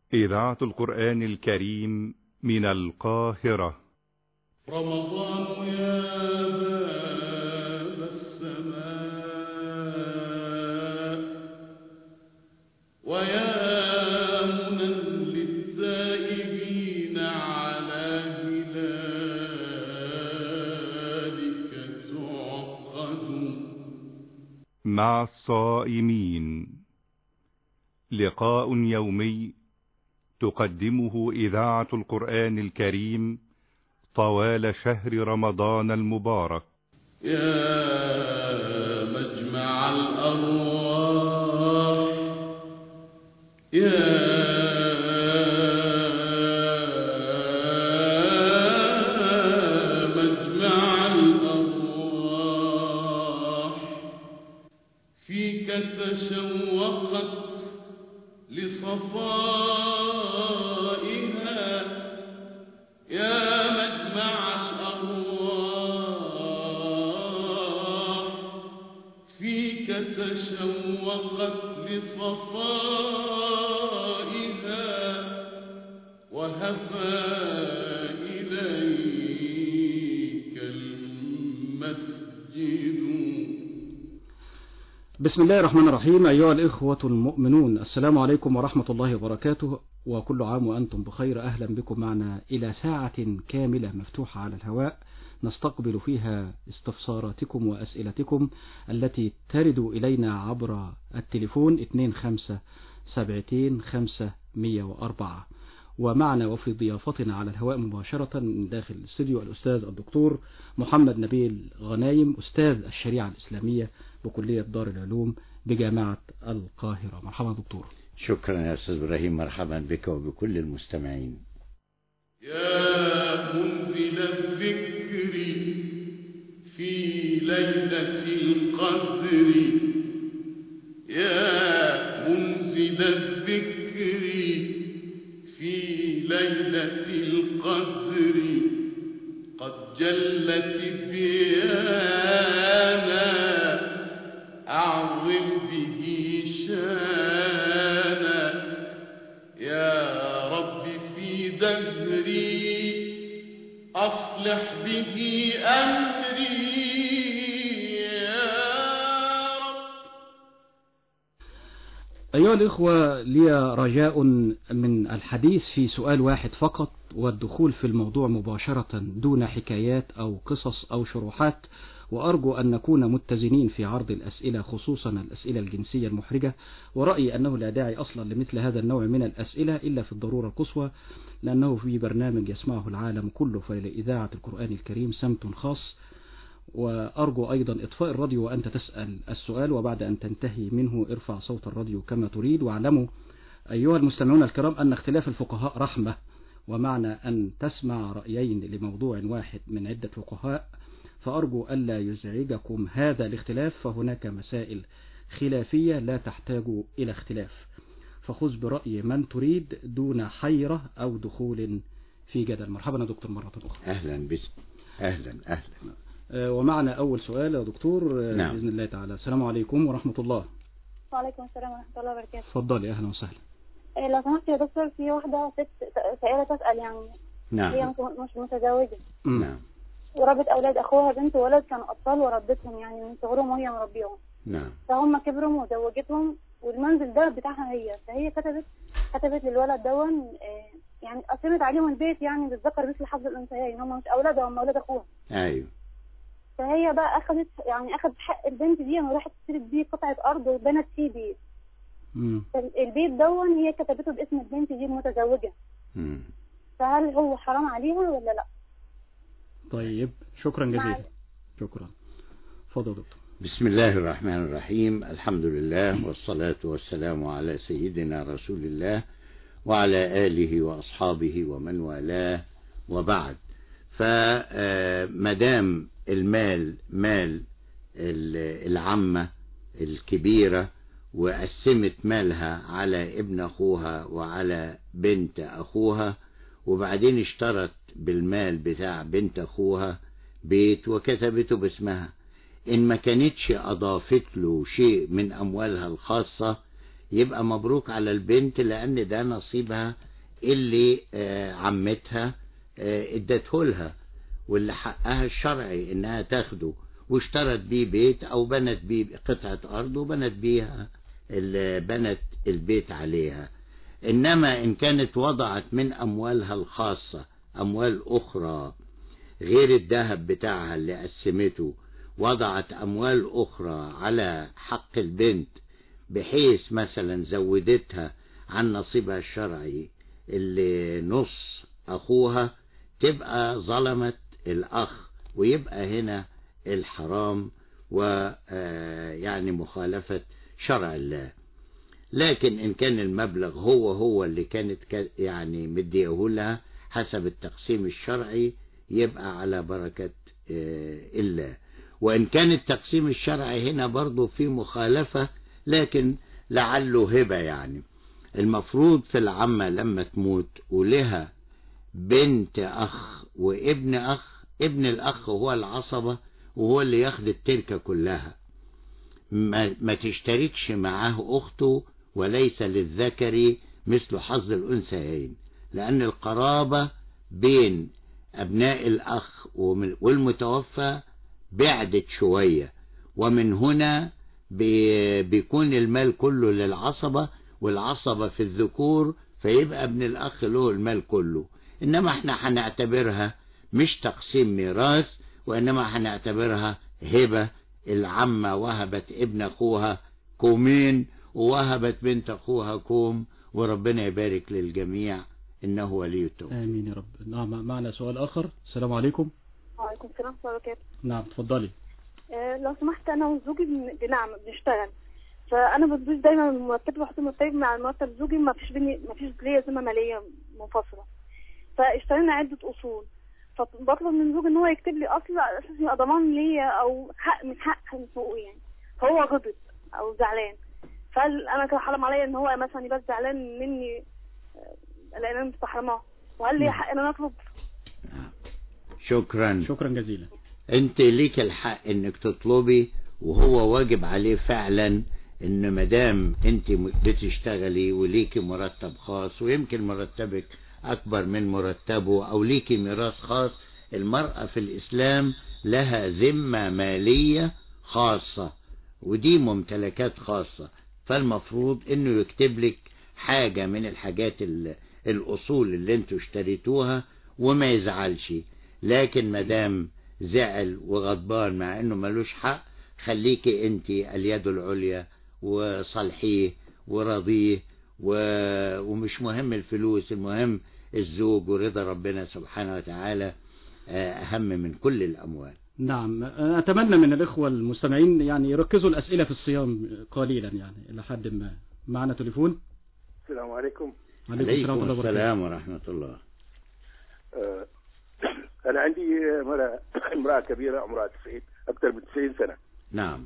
إذاعة القرآن الكريم من القاهرة رمضان يا باب السماء ويا منى للتائبين على هلالك تعقد مع الصائمين لقاء يومي تقدمه إذاعة القرآن الكريم طوال شهر رمضان المبارك يا مجمع الأرواح يا مجمع الأرواح فيك تشوقت لصفائها يا مجمع الأرواح فيك تشوقت لصفائها وهفى إليك المسجد بسم الله الرحمن الرحيم أيها الإخوة المؤمنون السلام عليكم ورحمة الله وبركاته وكل عام وأنتم بخير أهلا بكم معنا إلى ساعة كاملة مفتوحة على الهواء نستقبل فيها استفساراتكم وأسئلتكم التي ترد إلينا عبر التليفون 2572504 ومعنا وفي ضيافتنا على الهواء مباشرة من داخل الاستوديو الأستاذ الدكتور محمد نبيل غنايم أستاذ الشريعة الإسلامية بكلية دار العلوم بجامعة القاهرة مرحبا دكتور شكرا يا أستاذ إبراهيم مرحبا بك وبكل المستمعين يا منزل الذكر في ليلة القدر يا منزل الذكر في ليلة القدر قد جلت بيانا أعظم به شانا يا رب في دهري أصلح به أمري يا رب أيها الإخوة لي رجاء من الحديث في سؤال واحد فقط والدخول في الموضوع مباشرة دون حكايات أو قصص أو شروحات وأرجو أن نكون متزنين في عرض الأسئلة خصوصا الأسئلة الجنسية المحرجة ورأيي أنه لا داعي أصلا لمثل هذا النوع من الأسئلة إلا في الضرورة القصوى لأنه في برنامج يسمعه العالم كله فلإذاعة القرآن الكريم سمت خاص وأرجو أيضا إطفاء الراديو وأنت تسأل السؤال وبعد أن تنتهي منه ارفع صوت الراديو كما تريد واعلموا أيها المستمعون الكرام أن اختلاف الفقهاء رحمة ومعنى أن تسمع رأيين لموضوع واحد من عدة فقهاء فأرجو ألا يزعجكم هذا الاختلاف فهناك مسائل خلافية لا تحتاج إلى اختلاف فخذ برأي من تريد دون حيرة أو دخول في جدل مرحبا يا دكتور مرة أخرى أهلا بك أهلا أهلا آه، ومعنا أول سؤال يا دكتور آه، نعم. بإذن الله تعالى السلام عليكم ورحمة الله وعليكم السلام ورحمة الله وبركاته اتفضلي أهلا وسهلا إيه لو سمحت يا دكتور في واحدة ست سائلة تسأل يعني هي نعم مش مش متزوجة مم. نعم وربت أولاد أخوها بنت وولد كانوا أطفال وربتهم يعني من صغرهم وهي مربيهم نعم فهم كبروا وزوجتهم والمنزل ده بتاعها هي فهي كتبت كتبت للولد دون إيه يعني قسمت عليهم البيت يعني بالذكر مثل حظ الأنثيين هم مش أولادها هم أولاد أخوها أيوه فهي بقى أخذت يعني أخذت حق البنت دي وراحت اشترت بيه قطعة أرض وبنت فيه بيت مم. فالبيت دون هي كتبته باسم البنت دي المتزوجة مم. فهل هو حرام عليها ولا لا طيب شكرا جزيلا معك. شكرا اتفضل يا دكتور بسم الله الرحمن الرحيم الحمد لله والصلاة والسلام على سيدنا رسول الله وعلى آله وأصحابه ومن والاه وبعد فمدام المال مال ال- العمة الكبيرة وقسمت مالها على ابن أخوها وعلى بنت أخوها وبعدين اشترت بالمال بتاع بنت أخوها بيت وكتبته باسمها إن ما كانتش أضافت له شيء من أموالها الخاصة يبقى مبروك على البنت لأن ده نصيبها اللي آه، عمتها آه، ادته لها واللي حقها الشرعي انها تاخده واشترت بيه بيت او بنت بيه قطعة ارض وبنت بيها ال- بنت البيت عليها انما ان كانت وضعت من اموالها الخاصة اموال اخرى غير الذهب بتاعها اللي قسمته وضعت اموال اخرى على حق البنت بحيث مثلا زودتها عن نصيبها الشرعي اللي نص اخوها تبقى ظلمت الاخ ويبقى هنا الحرام ويعني مخالفة شرع الله لكن ان كان المبلغ هو هو اللي كانت ك- يعني مديه لها حسب التقسيم الشرعي يبقى على بركة آه، الله وان كان التقسيم الشرعي هنا برضو في مخالفة لكن لعله هبة يعني المفروض في العمة لما تموت ولها بنت أخ وابن أخ ابن الأخ هو العصبة وهو اللي ياخد التركة كلها ما, ما تشتركش معاه أخته وليس للذكر مثل حظ الأنثيين لأن القرابة بين أبناء الأخ ومن- والمتوفى بعدت شوية ومن هنا بي- بيكون المال كله للعصبة والعصبة في الذكور فيبقى ابن الأخ له المال كله إنما احنا هنعتبرها مش تقسيم ميراث وإنما هنعتبرها هبة العمة وهبت ابن أخوها كومين ووهبت بنت أخوها كوم وربنا يبارك للجميع إنه ولي التوفيق آمين يا رب نعم معنا سؤال آخر السلام عليكم وعليكم السلام ورحمة الله وبركاته نعم تفضلي آه، لو سمحت انا وزوجي بن- بنعم بنشتغل فانا بدوس دايما مرتبي بحط مرتبي مع مرتب زوجي ما فيش بيني ما فيش ليا ذمه ماليه منفصله فاشترينا عده اصول فبطلب من زوجي ان هو يكتب لي اصل على اساس يبقى ضمان ليا او حق من حق من حقوقي يعني فهو غضب او زعلان فهل انا كده حرام عليا ان هو مثلا يبقى زعلان مني آه، لان انا مستحرماه وهل لي حق ان انا اطلب شكرا شكرا جزيلا انت ليك الحق انك تطلبي وهو واجب عليه فعلا ان مدام انت م- بتشتغلي وليكي مرتب خاص ويمكن مرتبك اكبر من مرتبه او ليكي ميراث خاص المرأة في الاسلام لها ذمة مالية خاصة ودي ممتلكات خاصة فالمفروض انه يكتب لك حاجة من الحاجات ال- الاصول اللي انتوا اشتريتوها وما يزعلش لكن مدام زعل وغضبان مع انه ملوش حق خليكي انت اليد العليا وصالحيه وراضيه و... ومش مهم الفلوس المهم الزوج ورضا ربنا سبحانه وتعالى آه، اهم من كل الاموال نعم أنا أتمنى من الإخوة المستمعين يعني يركزوا الأسئلة في الصيام قليلا يعني إلى حد ما معنا تليفون السلام عليكم عليكم السلام ورحمة عليكم الله وبركاته السلام ورحمة الله آه، أنا عندي امرأة امرأة كبيرة عمرها 90 أكثر من 90 سنة نعم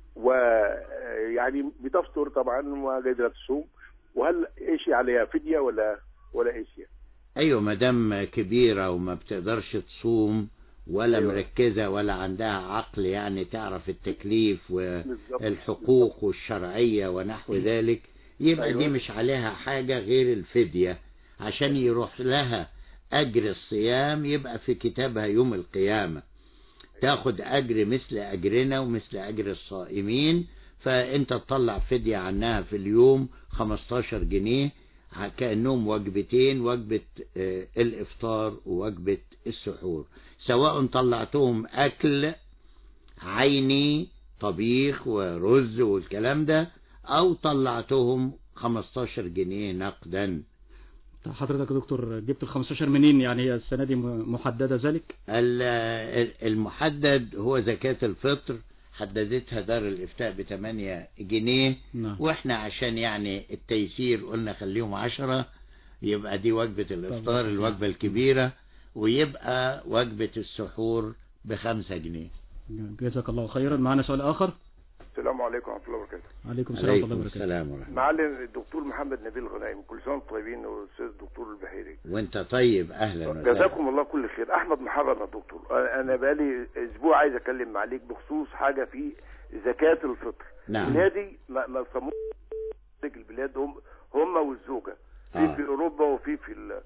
ويعني بتفطر طبعا وقادرة تصوم وهل إيش عليها فدية ولا ولا إيش ايوه مدام كبيرة وما بتقدرش تصوم ولا أيوة. مركزة ولا عندها عقل يعني تعرف التكليف بالظبط. والحقوق والشرعية ونحو ذلك يبقى أيوة. دي مش عليها حاجة غير الفدية عشان يروح لها أجر الصيام يبقى في كتابها يوم القيامة تاخد أجر مثل أجرنا ومثل أجر الصائمين فأنت تطلع فدية عنها في اليوم 15 جنيه ع- كأنهم وجبتين وجبة آه، الإفطار ووجبة السحور سواء طلعتهم أكل عيني طبيخ ورز والكلام ده أو طلعتهم 15 جنيه نقدا حضرتك يا دكتور جبت ال 15 منين يعني هي السنة دي م- محددة ذلك ال- ال- المحدد هو زكاة الفطر حددتها دار الإفتاء بثمانية جنيه نعم واحنا عشان يعني التيسير قلنا خليهم عشرة يبقى دي وجبة الإفطار الوجبة الكبيرة ويبقى وجبة السحور بخمسة جنيه جزاك الله خيرا معنا سؤال آخر السلام عليكم ورحمة الله وبركاته عليكم السلام ورحمة الله عليكم وبركاته السلام ورحمة الله معلم الدكتور محمد نبيل غنايم كل سنة وانتم طيبين والأستاذ الدكتور البحيري وانت طيب أهلا وسهلا جزاكم الله كل خير احمد محرم يا دكتور انا بقالي اسبوع عايز اتكلم معاك بخصوص حاجه في زكاه الفطر نعم النادي ما ما صموش خارج البلاد هم هم والزوجه في آه. في اوروبا وفي في ال-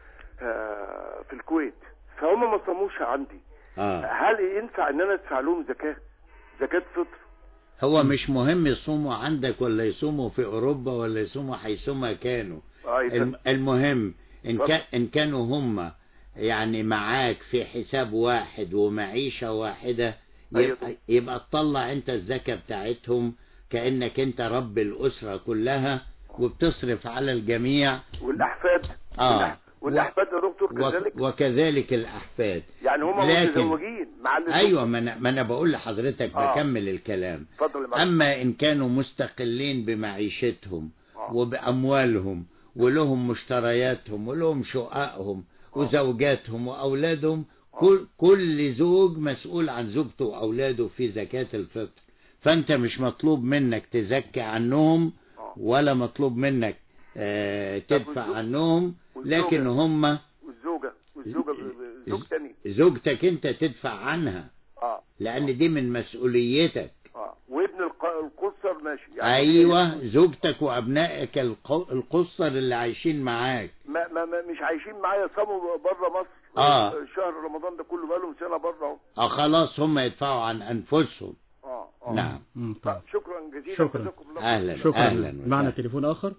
آه، في الكويت فهم ما صاموش عندي اه هل ينفع ان انا ادفع لهم زكاه زكاه فطر هو مش مهم يصوموا عندك ولا يصوموا في اوروبا ولا يصوموا حيثما كانوا اه الم- المهم ان اتفضل. كان ان كانوا هم يعني معاك في حساب واحد ومعيشة واحدة أيوة يبقى, يبقى تطلع انت الزكاة بتاعتهم كأنك انت رب الأسرة كلها وبتصرف على الجميع والاحفاد آه. والأح- والاحفاد يا دكتور كذلك وك- وكذلك الأحفاد يعني هم لكن- متزوجين مع اللي ايوه ما انا, ما أنا بقول لحضرتك آه. بكمل الكلام اتفضل يا معلم. اما ان كانوا مستقلين بمعيشتهم آه. وباموالهم ولهم مشترياتهم ولهم شققهم وزوجاتهم واولادهم كل كل زوج مسؤول عن زوجته واولاده في زكاة الفطر فانت مش مطلوب منك تزكي عنهم آه. ولا مطلوب منك آه، تدفع والزوج- عنهم والزوجة؟ لكن هم والزوجه والزوجه ب- ب- زوج تاني زوجتك انت تدفع عنها اه لان دي من مسؤوليتك اه وابن الق- القصر ماشي يعني ايوه زوجتك وابنائك الق- القصر اللي عايشين معاك ما ما ما مش عايشين معايا صاموا بره مصر آه. شهر رمضان ده كله بقالهم سنه بره اهو اه خلاص هم يدفعوا عن انفسهم اه اه نعم مم، طيب. طيب، شكرا جزيلا شكرا. جزاكم الله خير. اهلا شكرا اهلا معنا وسهلا. تليفون آخر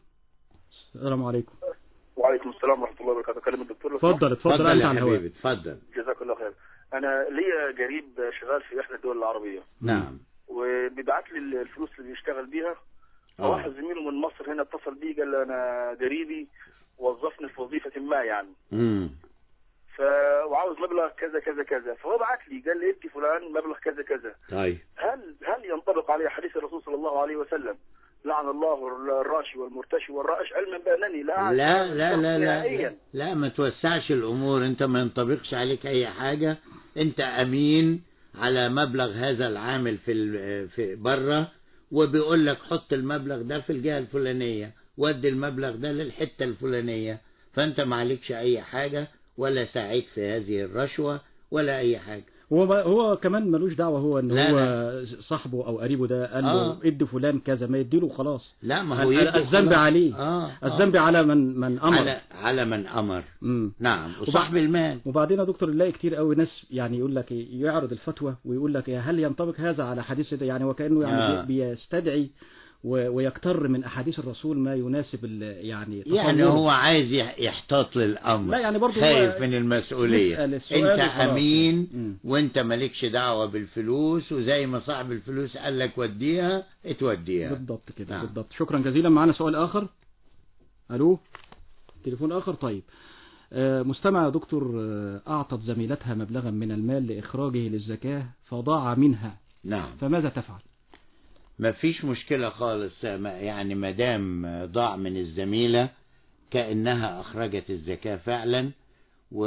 السلام عليكم وعليكم السلام ورحمه الله وبركاته كلام الدكتور لو اتفضل اتفضل اتفضل أنت يا عن حبيبي هواك اتفضل جزاك الله خير انا ليا قريب شغال في احدى الدول العربيه نعم وبيبعت لي الفلوس اللي بيشتغل بيها اه واحد زميله من مصر هنا اتصل بي قال لي انا قريبي وظفني في وظيفه ما يعني امم ف وعاوز مبلغ كذا كذا كذا فهو بعت لي قال لي ادي فلان مبلغ كذا كذا طيب هل هل ينطبق عليه حديث الرسول صلى الله عليه وسلم لعن الله الراشي والمرتشي والرائش علما بانني لا أعرف لا لا لا لا نهائيا لا ما توسعش الامور انت ما ينطبقش عليك اي حاجة انت امين على مبلغ هذا العامل في ال- في بره وبيقول لك حط المبلغ ده في الجهة الفلانية ودي المبلغ ده للحتة الفلانية فانت ما عليكش اي حاجة ولا ساعيك في هذه الرشوة ولا اي حاجة هو ما هو كمان ملوش دعوة هو ان لا، هو صاحبه او قريبه ده قال له آه. ادي فلان كذا ما يديله خلاص لا ما هو ال- يده الذنب خلاص. عليه آه. آه. الذنب على من من امر على على من امر مم. نعم وصاحب المال وبعدين يا دكتور نلاقي كتير قوي ناس يعني يقول لك إيه، يعرض الفتوى ويقول لك إيه، هل ينطبق هذا على حديث ده يعني وكانه يعني آه. بي- بيستدعي و- ويكتر من احاديث الرسول ما يناسب ال- يعني يعني تصوره. هو عايز يح- يحتاط للامر لا يعني برضه هو خايف من المسؤولية يسأل السؤال انت وخلاص. امين مم. وانت مالكش دعوة بالفلوس وزي ما صاحب الفلوس قال لك وديها اتوديها بالضبط كده نعم. بالضبط شكرا جزيلا معنا سؤال آخر ألو تليفون آخر طيب آه، مستمع يا دكتور آه، أعطت زميلتها مبلغا من المال لإخراجه للزكاة فضاع منها نعم فماذا تفعل ما فيش مشكلة خالص ما- يعني ما دام ضاع من الزميلة كأنها أخرجت الزكاة فعلا و...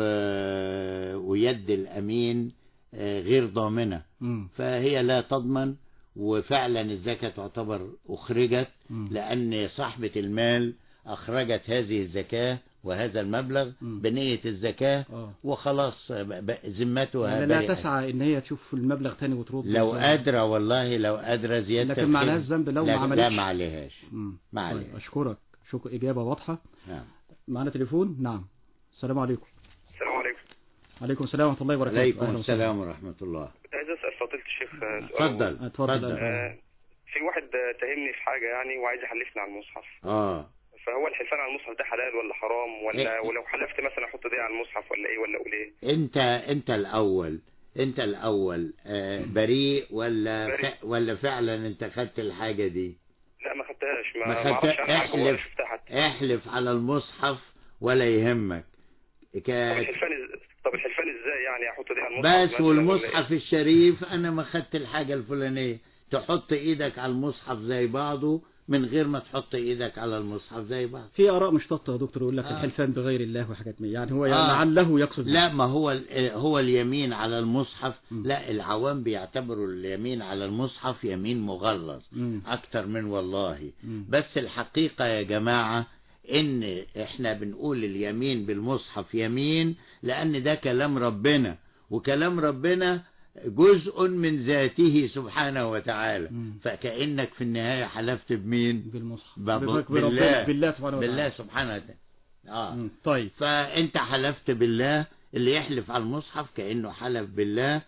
ويد الأمين آه، غير ضامنة مم. فهي لا تضمن وفعلا الزكاة تعتبر أخرجت مم. لأن صاحبة المال أخرجت هذه الزكاة وهذا المبلغ مم. بنية الزكاة آه. وخلاص ب- ب- ذمتها يعني لا برئت. تسعى إن هي تشوف المبلغ تاني وترد لو وترد. قادرة والله لو قادرة زيادة لكن ما الخير. عليهاش ذنب لو ما لا- عملتش. لا ما عليهاش مم. ما طيب عليهاش. أشكرك شكرا إجابة واضحة نعم معنا تليفون نعم السلام عليكم السلام عليكم عليكم السلام ورحمة الله وبركاته عليكم أهلا وسهلا. السلام ورحمة الله عايز اسال فضيله الشيخ اتفضل اتفضل اتفضل أهلا. في واحد تهمني في حاجه يعني وعايز يحلفني على المصحف اه فهو الحلفان على المصحف ده حلال ولا حرام ولا إيه. ولو حلفت مثلا احط دي على المصحف ولا ايه ولا اقول ايه انت انت الاول انت الاول آه بريء ولا بريء. ف... ولا فعلا انت خدت الحاجة دي لا ما خدتهاش ما ما ما خدت اعرفش عنها حاجه ولا احلف شفتها حتى احلف على المصحف ولا يهمك طب ك... الحلفان إز- طب الحلفان ازاي يعني احط دي على المصحف بس مثلاً ولا إيه؟ والمصحف الشريف انا ما خدت الحاجة الفلانية تحط ايدك على المصحف زي بعضه من غير ما تحط ايدك على المصحف زي بعض في آراء مشتطة يا دكتور يقول لك آه. الحلفان بغير الله وحاجات من يعني هو آه. يعني لعله يقصد لا ما هو ال- هو اليمين على المصحف م. لا العوام بيعتبروا اليمين على المصحف يمين مغلظ مم. اكتر من والله مم. بس الحقيقة يا جماعة ان احنا بنقول اليمين بالمصحف يمين لان ده كلام ربنا وكلام ربنا جزء من ذاته سبحانه وتعالى مم. فكأنك في النهاية حلفت بمين بالمصحف ب- بربنا- بالله. بالله سبحانه وتعالى بالله سبحانه وتعالى آه. مم. طيب فانت حلفت بالله اللي يحلف على المصحف كأنه حلف بالله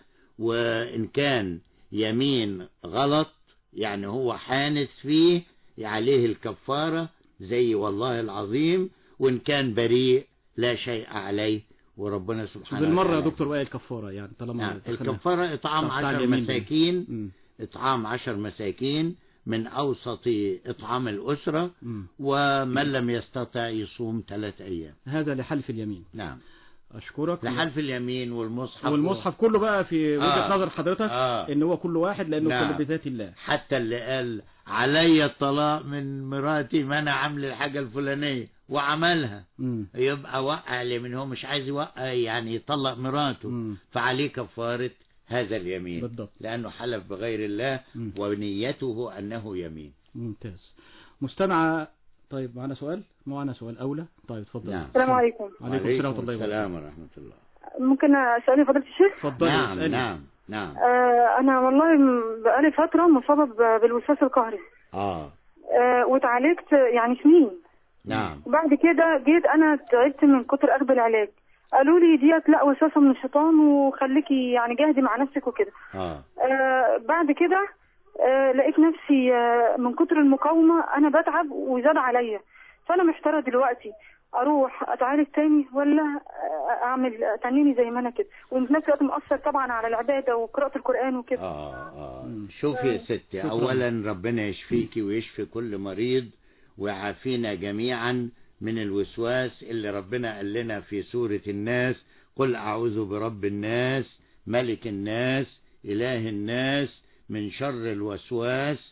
وإن كان يمين غلط يعني هو حانث فيه عليه الكفارة زي والله العظيم وإن كان بريء لا شيء عليه وربنا سبحانه بالمرة يا وتعالى دكتور وائل الكفارة يعني طالما نعم دخلنا. الكفارة إطعام بتاع عشر اليمين دي. مساكين مم. إطعام عشر مساكين من أوسط إطعام الأسرة مم. ومن لم يستطع يصوم ثلاث أيام هذا لحلف اليمين نعم أشكرك لحلف اليمين والمصحف والمصحف كله بقى في وجهة آه. نظر حضرتك آه. ان هو كل واحد لانه نعم. كل بذات الله حتى اللي قال علي الطلاق من مراتي ما انا عامل الحاجه الفلانيه وعملها مم. يبقى وقع اليمين هو مش عايز يوقع يعني يطلق مراته مم. فعليه كفاره هذا اليمين بالضبط. لانه حلف بغير الله مم. ونيته انه يمين ممتاز مستمعة طيب معنا سؤال معنا سؤال أولى طيب اتفضل نعم. السلام عليكم عليكم السلام ورحمة الله السلام وبركاته ورحمه الله ممكن اسالني فضيله الشيخ اتفضلي نعم اسألي. نعم نعم آه انا والله م- بقالي فتره مصابه ب- بالوسواس القهري اه آه واتعالجت يعني سنين نعم وبعد كده جيت انا تعبت من كتر اخذ العلاج قالوا لي ديت لا وسوسه من الشيطان وخليكي يعني جاهدي مع نفسك وكده اه آه بعد كده آه لقيت نفسي آه من كتر المقاومه انا بتعب وزاد عليا فانا محتاره دلوقتي اروح اتعالج تاني ولا آه، اعمل تنيني زي ما انا كده وفي نفس الوقت مؤثر طبعا على العباده وقراءه القران وكده آه آه مم. شوفي يا ستي شكراً. أولا ربنا يشفيكي ويشفي كل مريض ويعافينا جميعا من الوسواس اللي ربنا قال لنا في سورة الناس قل أعوذ برب الناس ملك الناس إله الناس من شر الوسواس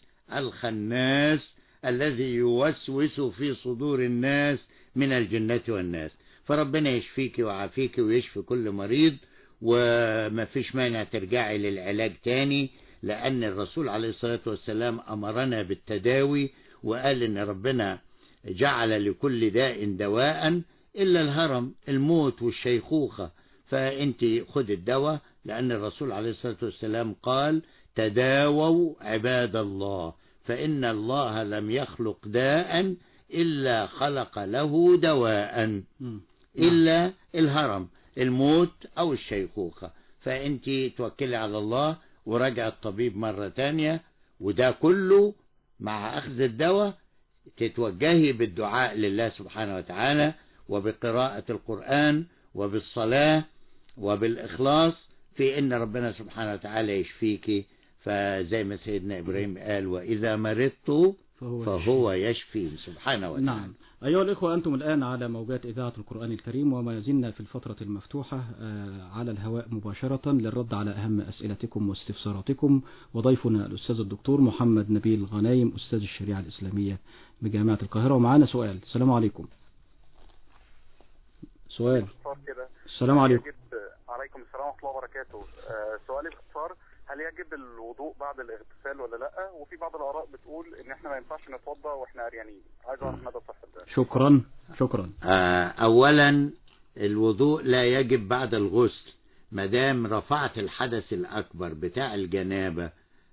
الخناس الذي يوسوس في صدور الناس من الجنة والناس فربنا يشفيك ويعافيك ويشفي كل مريض وما فيش مانع ترجعي للعلاج تاني لأن الرسول عليه الصلاة والسلام أمرنا بالتداوي وقال إن ربنا جعل لكل داء دواء إلا الهرم الموت والشيخوخة فأنت خد الدواء لأن الرسول عليه الصلاة والسلام قال تداووا عباد الله فإن الله لم يخلق داء إلا خلق له دواء مم. إلا الهرم الموت أو الشيخوخة فأنت توكلي على الله وراجع الطبيب مرة تانية وده كله مع أخذ الدواء تتوجهي بالدعاء لله سبحانه وتعالى وبقراءة القرآن وبالصلاة وبالإخلاص في إن ربنا سبحانه وتعالى يشفيك فزي ما سيدنا إبراهيم قال وإذا مرضت فهو, فهو يشفي سبحانه وتعالى نعم أيها الإخوة أنتم الآن على موجات إذاعة القرآن الكريم وما زلنا في الفترة المفتوحة آه، على الهواء مباشرة للرد على أهم أسئلتكم واستفساراتكم وضيفنا الأستاذ الدكتور محمد نبيل غنايم أستاذ الشريعة الإسلامية بجامعة القاهرة ومعنا سؤال السلام عليكم سؤال باختصار كده السلام عليكم يجب عليكم السلام ورحمه الله وبركاته آه، سؤالي باختصار هل يجب الوضوء بعد الاغتسال ولا لا وفي بعض الاراء بتقول ان احنا ما ينفعش نتوضا واحنا عريانين عايز اعرف مدى صحه ده شكرا شكرا آه، أولا الوضوء لا يجب بعد الغسل ما دام رفعت الحدث الأكبر بتاع الجنابة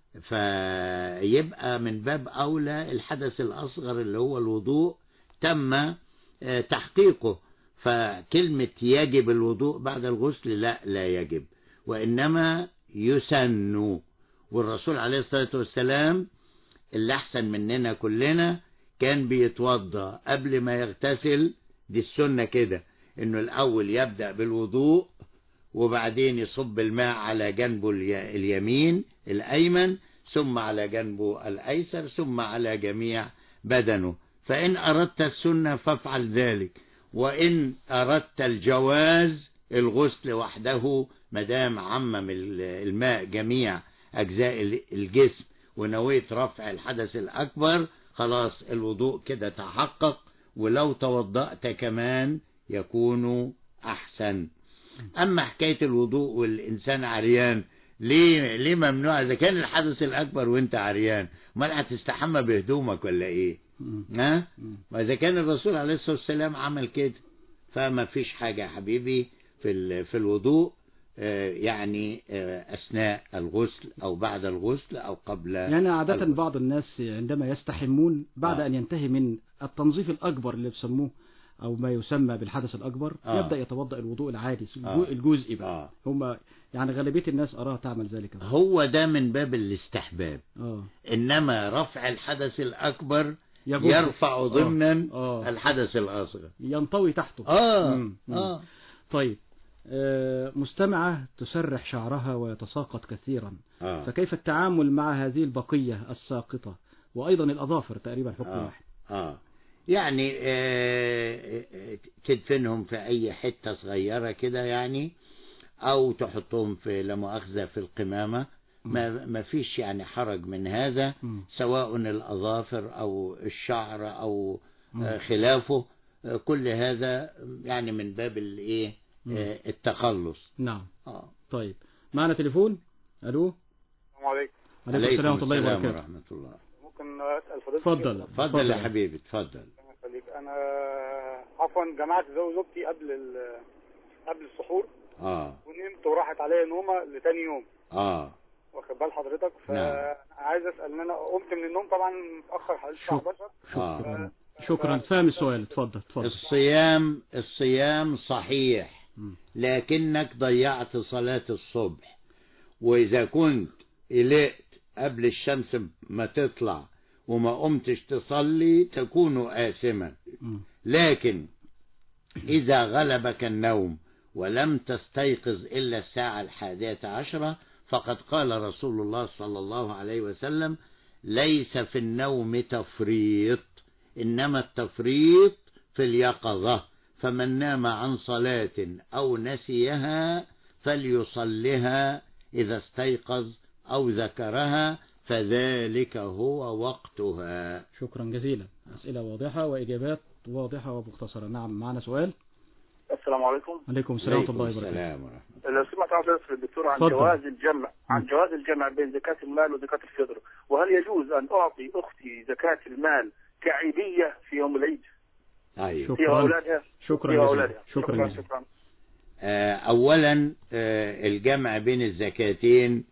فيبقى من باب أولى الحدث الأصغر اللي هو الوضوء تم آه، تحقيقه فكلمة يجب الوضوء بعد الغسل لا لا يجب وإنما يسن والرسول عليه الصلاة والسلام اللي أحسن مننا كلنا كان بيتوضا قبل ما يغتسل دي السنة كده انه الاول يبدأ بالوضوء وبعدين يصب الماء على جنبه الي- اليمين الايمن ثم على جنبه الايسر ثم على جميع بدنه فان اردت السنة فافعل ذلك وان اردت الجواز الغسل وحده مدام عمم ال- الماء جميع اجزاء ال- الجسم ونويت رفع الحدث الأكبر خلاص الوضوء كده تحقق ولو توضأت كمان يكون أحسن أما حكاية الوضوء والإنسان عريان ليه ليه ممنوع إذا كان الحدث الأكبر وأنت عريان امال هتستحمى بهدومك ولا إيه؟ مم. ها؟ مم. وإذا كان الرسول عليه الصلاة والسلام عمل كده فما فيش حاجة يا حبيبي في ال- في الوضوء آه، يعني آه، أثناء الغسل أو بعد الغسل أو قبل يعني عادة الغسل. بعض الناس عندما يستحمون بعد آه. أن ينتهي من التنظيف الأكبر اللي بيسموه أو ما يسمى بالحدث الأكبر آه. يبدأ يتوضأ الوضوء العادي آه. الجزئي بقى آه. هم يعني غالبية الناس أراها تعمل ذلك بقى. هو ده من باب الاستحباب آه. إنما رفع الحدث الأكبر يجوز. يرفع آه. ضمنا آه. الحدث الأصغر ينطوي تحته آه مم. مم. آه طيب آه، مستمعة تسرح شعرها ويتساقط كثيرا آه. فكيف التعامل مع هذه البقية الساقطة وأيضا الأظافر تقريبا حكم آه. واحد آه. يعني آه، آه، تدفنهم في أي حتة صغيرة كده يعني أو تحطهم في لا مؤاخذة في القمامة ما ما فيش يعني حرج من هذا مم. سواء الأظافر أو الشعر أو مم. آه، خلافه آه، كل هذا يعني من باب الإيه مم. آه، التخلص نعم آه. طيب معنا تليفون ألو السلام عليكم عليكم السلام ورحمة الله السلام وبركاته ورحمة الله ممكن اسال فضيلتك اتفضل اتفضل يا حبيبي اتفضل الله يخليك. انا عفوا جمعت زوج زوجتي قبل ال- قبل السحور اه ونمت وراحت عليا نومه لتاني يوم اه واخد بال حضرتك نعم. فعايز اسال ان انا قمت من النوم طبعا متاخر حوالي الساعه شكرا. 11 آه. شكرا شكرا فاهم السؤال اتفضل اتفضل الصيام الصيام صحيح مم. لكنك ضيعت صلاة الصبح وإذا كنت قلقت قبل الشمس ما تطلع وما قمتش تصلي تكون آثما مم. لكن إذا غلبك النوم ولم تستيقظ إلا الساعة الحادية عشرة فقد قال رسول الله صلى الله عليه وسلم ليس في النوم تفريط إنما التفريط في اليقظة فمن نام عن صلاة أو نسيها فليصلها إذا استيقظ أو ذكرها فذلك هو وقتها شكرا جزيلا أسئلة واضحة وإجابات واضحة ومختصرة نعم معنا سؤال السلام عليكم عليكم السلام ورحمة الله عليكم وبركاته السلام ورحمة لو سمعت حضرتك الدكتور عن اتفضل. جواز الجمع عن جواز الجمع بين زكاة المال وزكاة الفطر وهل يجوز أن أعطي أختي زكاة المال كعيدية في يوم العيد أيوه فيها شكرا أولادها شكرا فيها جزيلا أولادها شكرا شكرا جزيلا شكرا آه، أولا آه، الجمع بين الزكاتين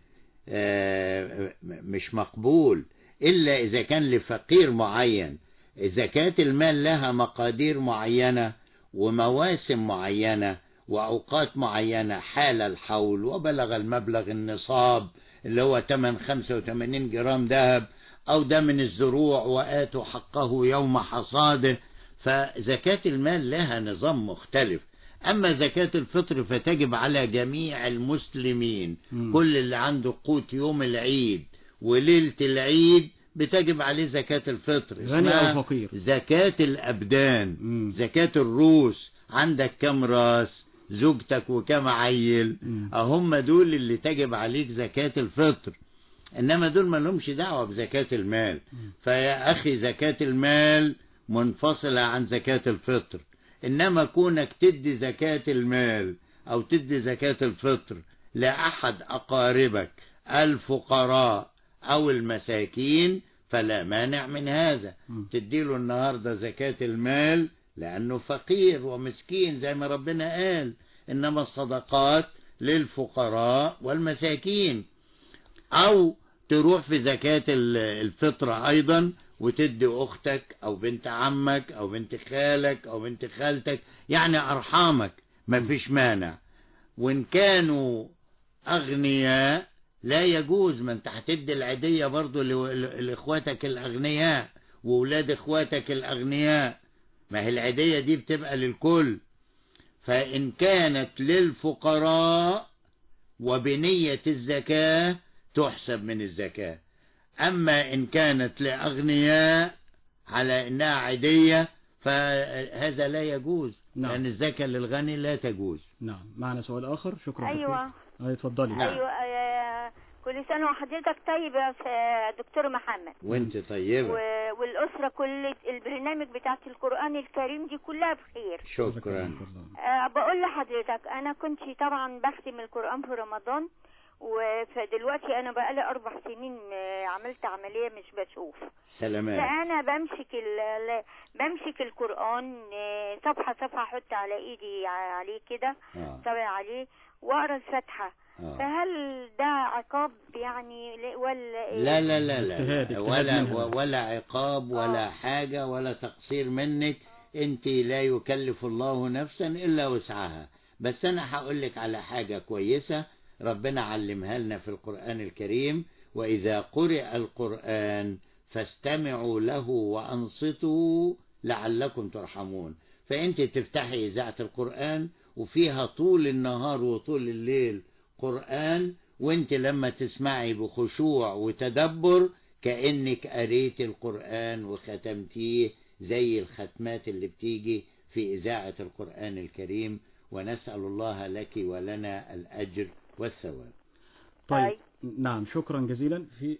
آه، م- مش مقبول إلا إذا كان لفقير معين زكاة المال لها مقادير معينة ومواسم معينة وأوقات معينة حال الحول وبلغ المبلغ النصاب اللي هو 8 85 جرام ذهب أو ده من الزروع وآتوا حقه يوم حصاده فزكاة المال لها نظام مختلف أما زكاة الفطر فتجب على جميع المسلمين مم. كل اللي عنده قوت يوم العيد وليلة العيد بتجب عليه زكاة الفطر غني اسمها أو فقير. زكاة الأبدان مم. زكاة الروس عندك كم راس زوجتك وكم عيل مم. هم دول اللي تجب عليك زكاة الفطر إنما دول ما لهمش دعوة بزكاة المال فيا أخي زكاة المال منفصلة عن زكاة الفطر إنما كونك تدي زكاة المال أو تدي زكاة الفطر لأحد أقاربك الفقراء أو المساكين فلا مانع من هذا مم. تديله النهاردة زكاة المال لأنه فقير ومسكين زي ما ربنا قال إنما الصدقات للفقراء والمساكين أو تروح في زكاة ال- الفطرة أيضا وتدي أختك أو بنت عمك أو بنت خالك أو بنت خالتك يعني أرحامك ما فيش مانع وإن كانوا أغنياء لا يجوز ما أنت هتدي العيدية برضو لو- ل- لإخواتك الأغنياء وأولاد إخواتك الأغنياء ما هي العيدية دي بتبقى للكل فإن كانت للفقراء وبنية الزكاة تحسب من الزكاة أما إن كانت لأغنياء على إنها عادية فهذا لا يجوز نعم. لأن الزكاة للغني لا تجوز نعم معنا سؤال آخر شكرا ايوه كثير. أي اتفضلي نعم. ايوه آه، كل سنه وحضرتك طيب يا س- دكتور محمد وانت طيبة و- والاسره كل البرنامج بتاعت القران الكريم دي كلها بخير شكرا الله. أه بقول لحضرتك انا كنت طبعا بختم القران في رمضان و- فدلوقتي انا بقالي اربع سنين آه، عملت عمليه مش بشوف سلامات فانا بمسك ال ال- بمسك القران آه، صفحه صفحه احط على ايدي ع- عليه كده آه. طبع عليه واقرا الفاتحه آه. فهل ده عقاب يعني ل- ولا إيه؟ لا لا لا لا, اجتهاد- لا اجتهاد ولا منها. ولا عقاب ولا آه. حاجة ولا تقصير منك انت لا يكلف الله نفسا الا وسعها بس انا هقول لك على حاجة كويسة ربنا علمها لنا في القرآن الكريم واذا قرئ القرآن فاستمعوا له وانصتوا لعلكم ترحمون فانت تفتحي اذاعة القرآن وفيها طول النهار وطول الليل قرآن وانت لما تسمعي بخشوع وتدبر كأنك قريت القرآن وختمتيه زي الختمات اللي بتيجي في إذاعة القرآن الكريم ونسأل الله لك ولنا الأجر والثواب طيب نعم شكرا جزيلا في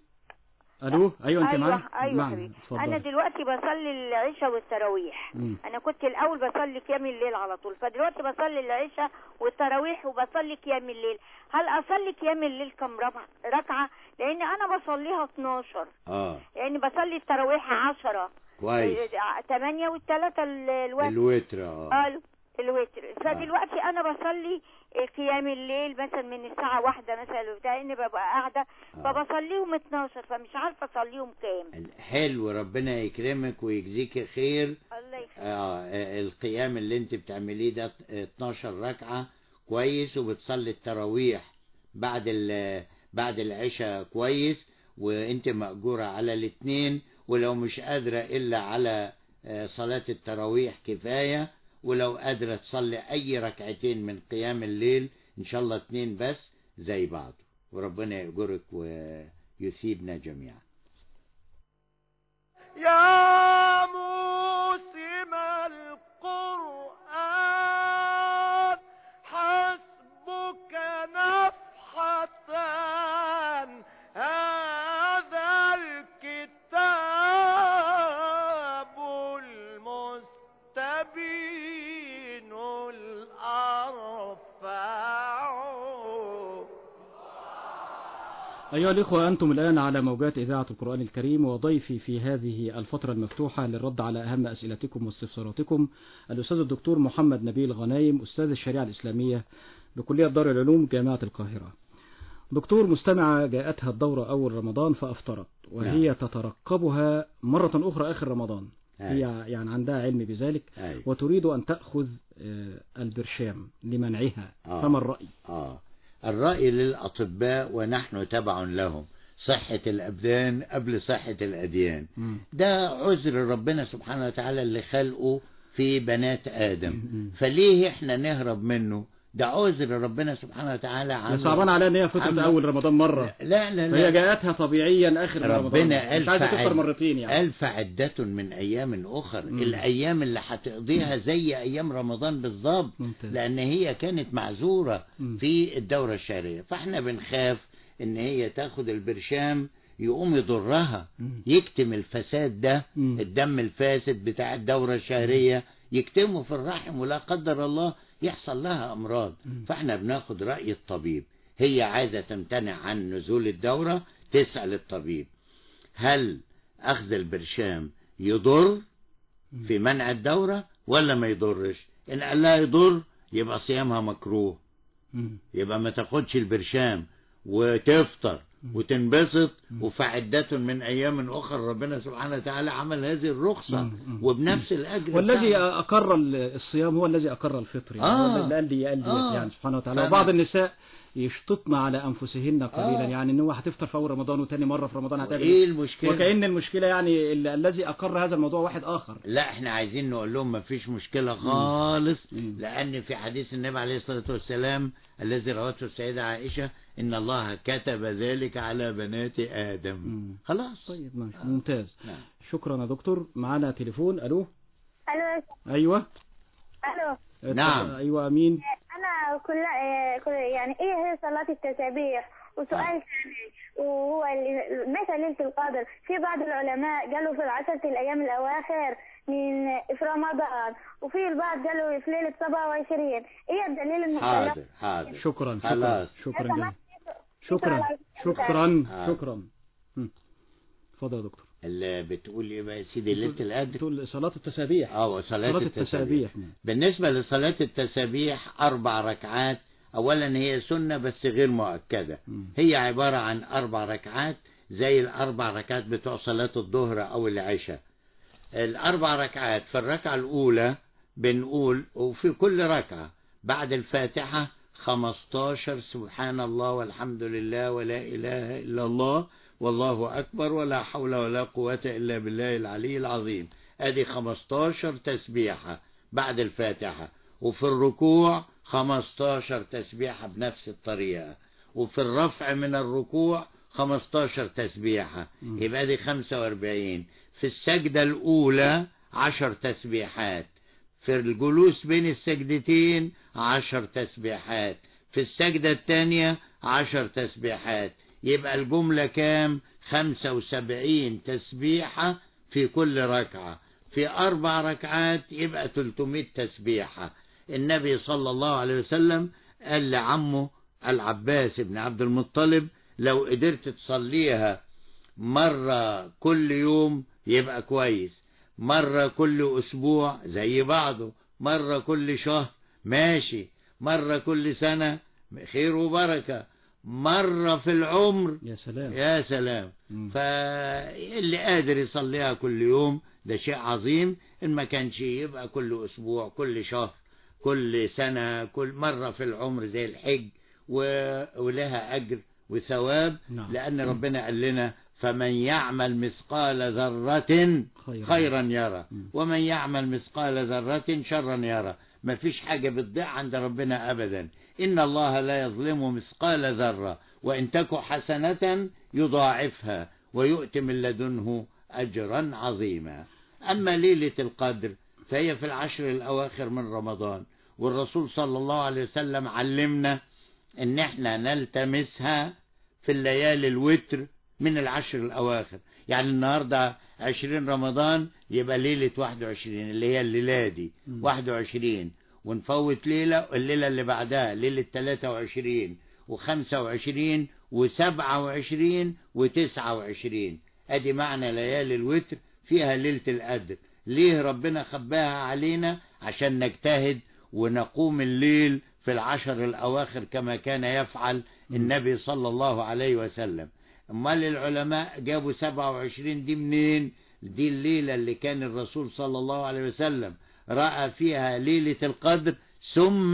الو ايوه انت ايوه معايا ايوه نعم حبيبي اتفضلي. انا دلوقتي بصلي العشاء والتراويح مم. انا كنت الاول بصلي قيام الليل على طول فدلوقتي بصلي العشاء والتراويح وبصلي قيام الليل هل اصلي قيام الليل كم ربع ركعه لان انا بصليها 12 اه يعني بصلي التراويح 10 كويس 8 والثلاثه الوقت الوتر اه اه الوتر فدلوقتي انا بصلي قيام الليل مثلا من الساعة واحدة مثلا بتاع اني ببقى قاعدة آه. فبصليهم 12 فمش عارفة اصليهم كام حلو ربنا يكرمك ويجزيك خير الله يخليك آه آه، القيام اللي انت بتعمليه ده 12 ركعة كويس وبتصلي التراويح بعد ال- بعد العشاء كويس وانت مأجورة على الاثنين ولو مش قادرة الا على آه، صلاة التراويح كفاية ولو قادرة تصلي اي ركعتين من قيام الليل ان شاء الله اتنين بس زي بعض وربنا يأجرك ويثيبنا جميعا يا موسم القرآن حسبك نفحتان هذا الكتاب المستبين الأرفع أيها الإخوة أنتم الآن على موجات إذاعة القرآن الكريم وضيفي في هذه الفترة المفتوحة للرد على أهم أسئلتكم واستفساراتكم الأستاذ الدكتور محمد نبيل غنايم أستاذ الشريعة الإسلامية بكلية دار العلوم جامعة القاهرة دكتور مستمعة جاءتها الدورة أول رمضان فأفطرت وهي نعم. تترقبها مرة أخرى آخر رمضان أي. هي يعني عندها علم بذلك أي. وتريد أن تأخذ آه، البرشام لمنعها آه. فما الرأي آه الرأي للأطباء ونحن تبع لهم صحة الأبدان قبل صحة الأديان مم. ده عذر ربنا سبحانه وتعالى اللي خلقه في بنات آدم مم. فليه احنا نهرب منه ده عذر ربنا سبحانه وتعالى هي عنه صعبان عليها ان هي فطرت عم- اول رمضان مره لا لا لا فهي جاءتها طبيعيا اخر رمضان ربنا مش عايزه ألف تفطر عد- مرتين يعني ألف عدة من أيام أخر مم. الأيام اللي هتقضيها زي أيام رمضان بالظبط ممتاز. لأن هي كانت معذورة مم. في الدورة الشهرية فاحنا بنخاف إن هي تاخد البرشام يقوم يضرها مم. يكتم الفساد ده مم. الدم الفاسد بتاع الدورة الشهرية يكتمه في الرحم ولا قدر الله يحصل لها أمراض مم. فاحنا بناخد رأي الطبيب هي عايزة تمتنع عن نزول الدورة تسأل الطبيب هل أخذ البرشام يضر في منع الدورة ولا ما يضرش إن قال لها يضر يبقى صيامها مكروه مم. يبقى ما تاخدش البرشام وتفطر وتنبسط وفي عدة من أيام أخرى ربنا سبحانه وتعالى عمل هذه الرخصة مم. مم. وبنفس الأجر والذي بتاعها. أقر الصيام هو الذي أقر الفطر يعني آه. هو اللي قال لي قال لي آه. يعني سبحانه وتعالى فأنا- وبعض النساء يشتطن على أنفسهن قليلا آه. يعني إن هو هتفطر في أول رمضان وتاني مرة في رمضان هتعمل إيه المشكلة وكأن المشكلة يعني ال- الذي أقر هذا الموضوع واحد آخر لا احنا عايزين نقول لهم ما فيش مشكلة خالص مم. لأن في حديث النبي عليه الصلاة والسلام الذي روته السيدة عائشة إن الله كتب ذلك على بنات آدم مم. خلاص طيب ماشي ممتاز نعم. شكرا يا دكتور معانا تليفون ألو الو أيوه الو نعم. أيوه أمين انا كل آه، كل يعني ايه هي صلاة التسابيح وسؤال ثاني وهو ال- مثل ليلة القدر في بعض العلماء قالوا في العشرة الايام الاواخر من في رمضان وفي البعض قالوا في ليلة 27 ايه الدليل المختلف حاضر حاضر شكرا شكرا خلاص. شكرا جزيلا شكرا شكرا آه. شكرا مم. اتفضل يا دكتور اللي بتقول ايه بقى يا سيدي ليله القدر تقول صلاة التسابيح اه صلاة صلاة التسابيح التسابيح نعم. بالنسبة لصلاة التسابيح أربع ركعات أولا هي سنة بس غير مؤكدة مم. هي عبارة عن أربع ركعات زي الأربع ركعات بتوع صلاة الظهر أو العشاء الأربع ركعات في الركعة الأولى بنقول وفي كل ركعة بعد الفاتحة 15 سبحان الله والحمد لله ولا إله إلا الله والله أكبر ولا حول ولا قوة إلا بالله العلي العظيم أدي 15 تسبيحة بعد الفاتحة وفي الركوع 15 تسبيحة بنفس الطريقة وفي الرفع من الركوع 15 تسبيحة مم. يبقى دي 45 في السجدة الأولى 10 تسبيحات في الجلوس بين السجدتين عشر تسبيحات في السجدة الثانية عشر تسبيحات يبقى الجملة كام خمسة وسبعين تسبيحة في كل ركعة في أربع ركعات يبقى 300 تسبيحة النبي صلى الله عليه وسلم قال لعمه العباس بن عبد المطلب لو قدرت تصليها مرة كل يوم يبقى كويس مرة كل أسبوع زي بعضه مرة كل شهر ماشي مرة كل سنة خير وبركة مرة في العمر يا سلام يا سلام مم. فاللي قادر يصليها كل يوم ده شيء عظيم إن ما كانش يبقى كل أسبوع كل شهر كل سنة كل مرة في العمر زي الحج و- ولها أجر وثواب نعم. لأن ربنا قال لنا فمن يعمل مثقال ذرة خيرا. خيرا يرى مم. ومن يعمل مثقال ذرة شرا يرى ما فيش حاجة بتضيع عند ربنا أبدا إن الله لا يظلم مثقال ذرة وإن تك حسنة يضاعفها ويؤتي من لدنه أجرا عظيما أما ليلة القدر فهي في العشر الأواخر من رمضان والرسول صلى الله عليه وسلم علمنا إن احنا نلتمسها في الليالي الوتر من العشر الأواخر يعني النهاردة عشرين رمضان يبقى ليلة واحد وعشرين اللي هي الليلة دي مم. واحد وعشرين ونفوت ليلة الليلة اللي بعدها ليلة تلاتة وعشرين وخمسة وعشرين وسبعة وعشرين وتسعة وعشرين ادي معنى ليالي الوتر فيها ليلة القدر ليه ربنا خباها علينا عشان نجتهد ونقوم الليل في العشر الأواخر كما كان يفعل النبي صلى الله عليه وسلم امال العلماء جابوا 27 دي منين دي الليلة اللي كان الرسول صلى الله عليه وسلم رأى فيها ليلة القدر ثم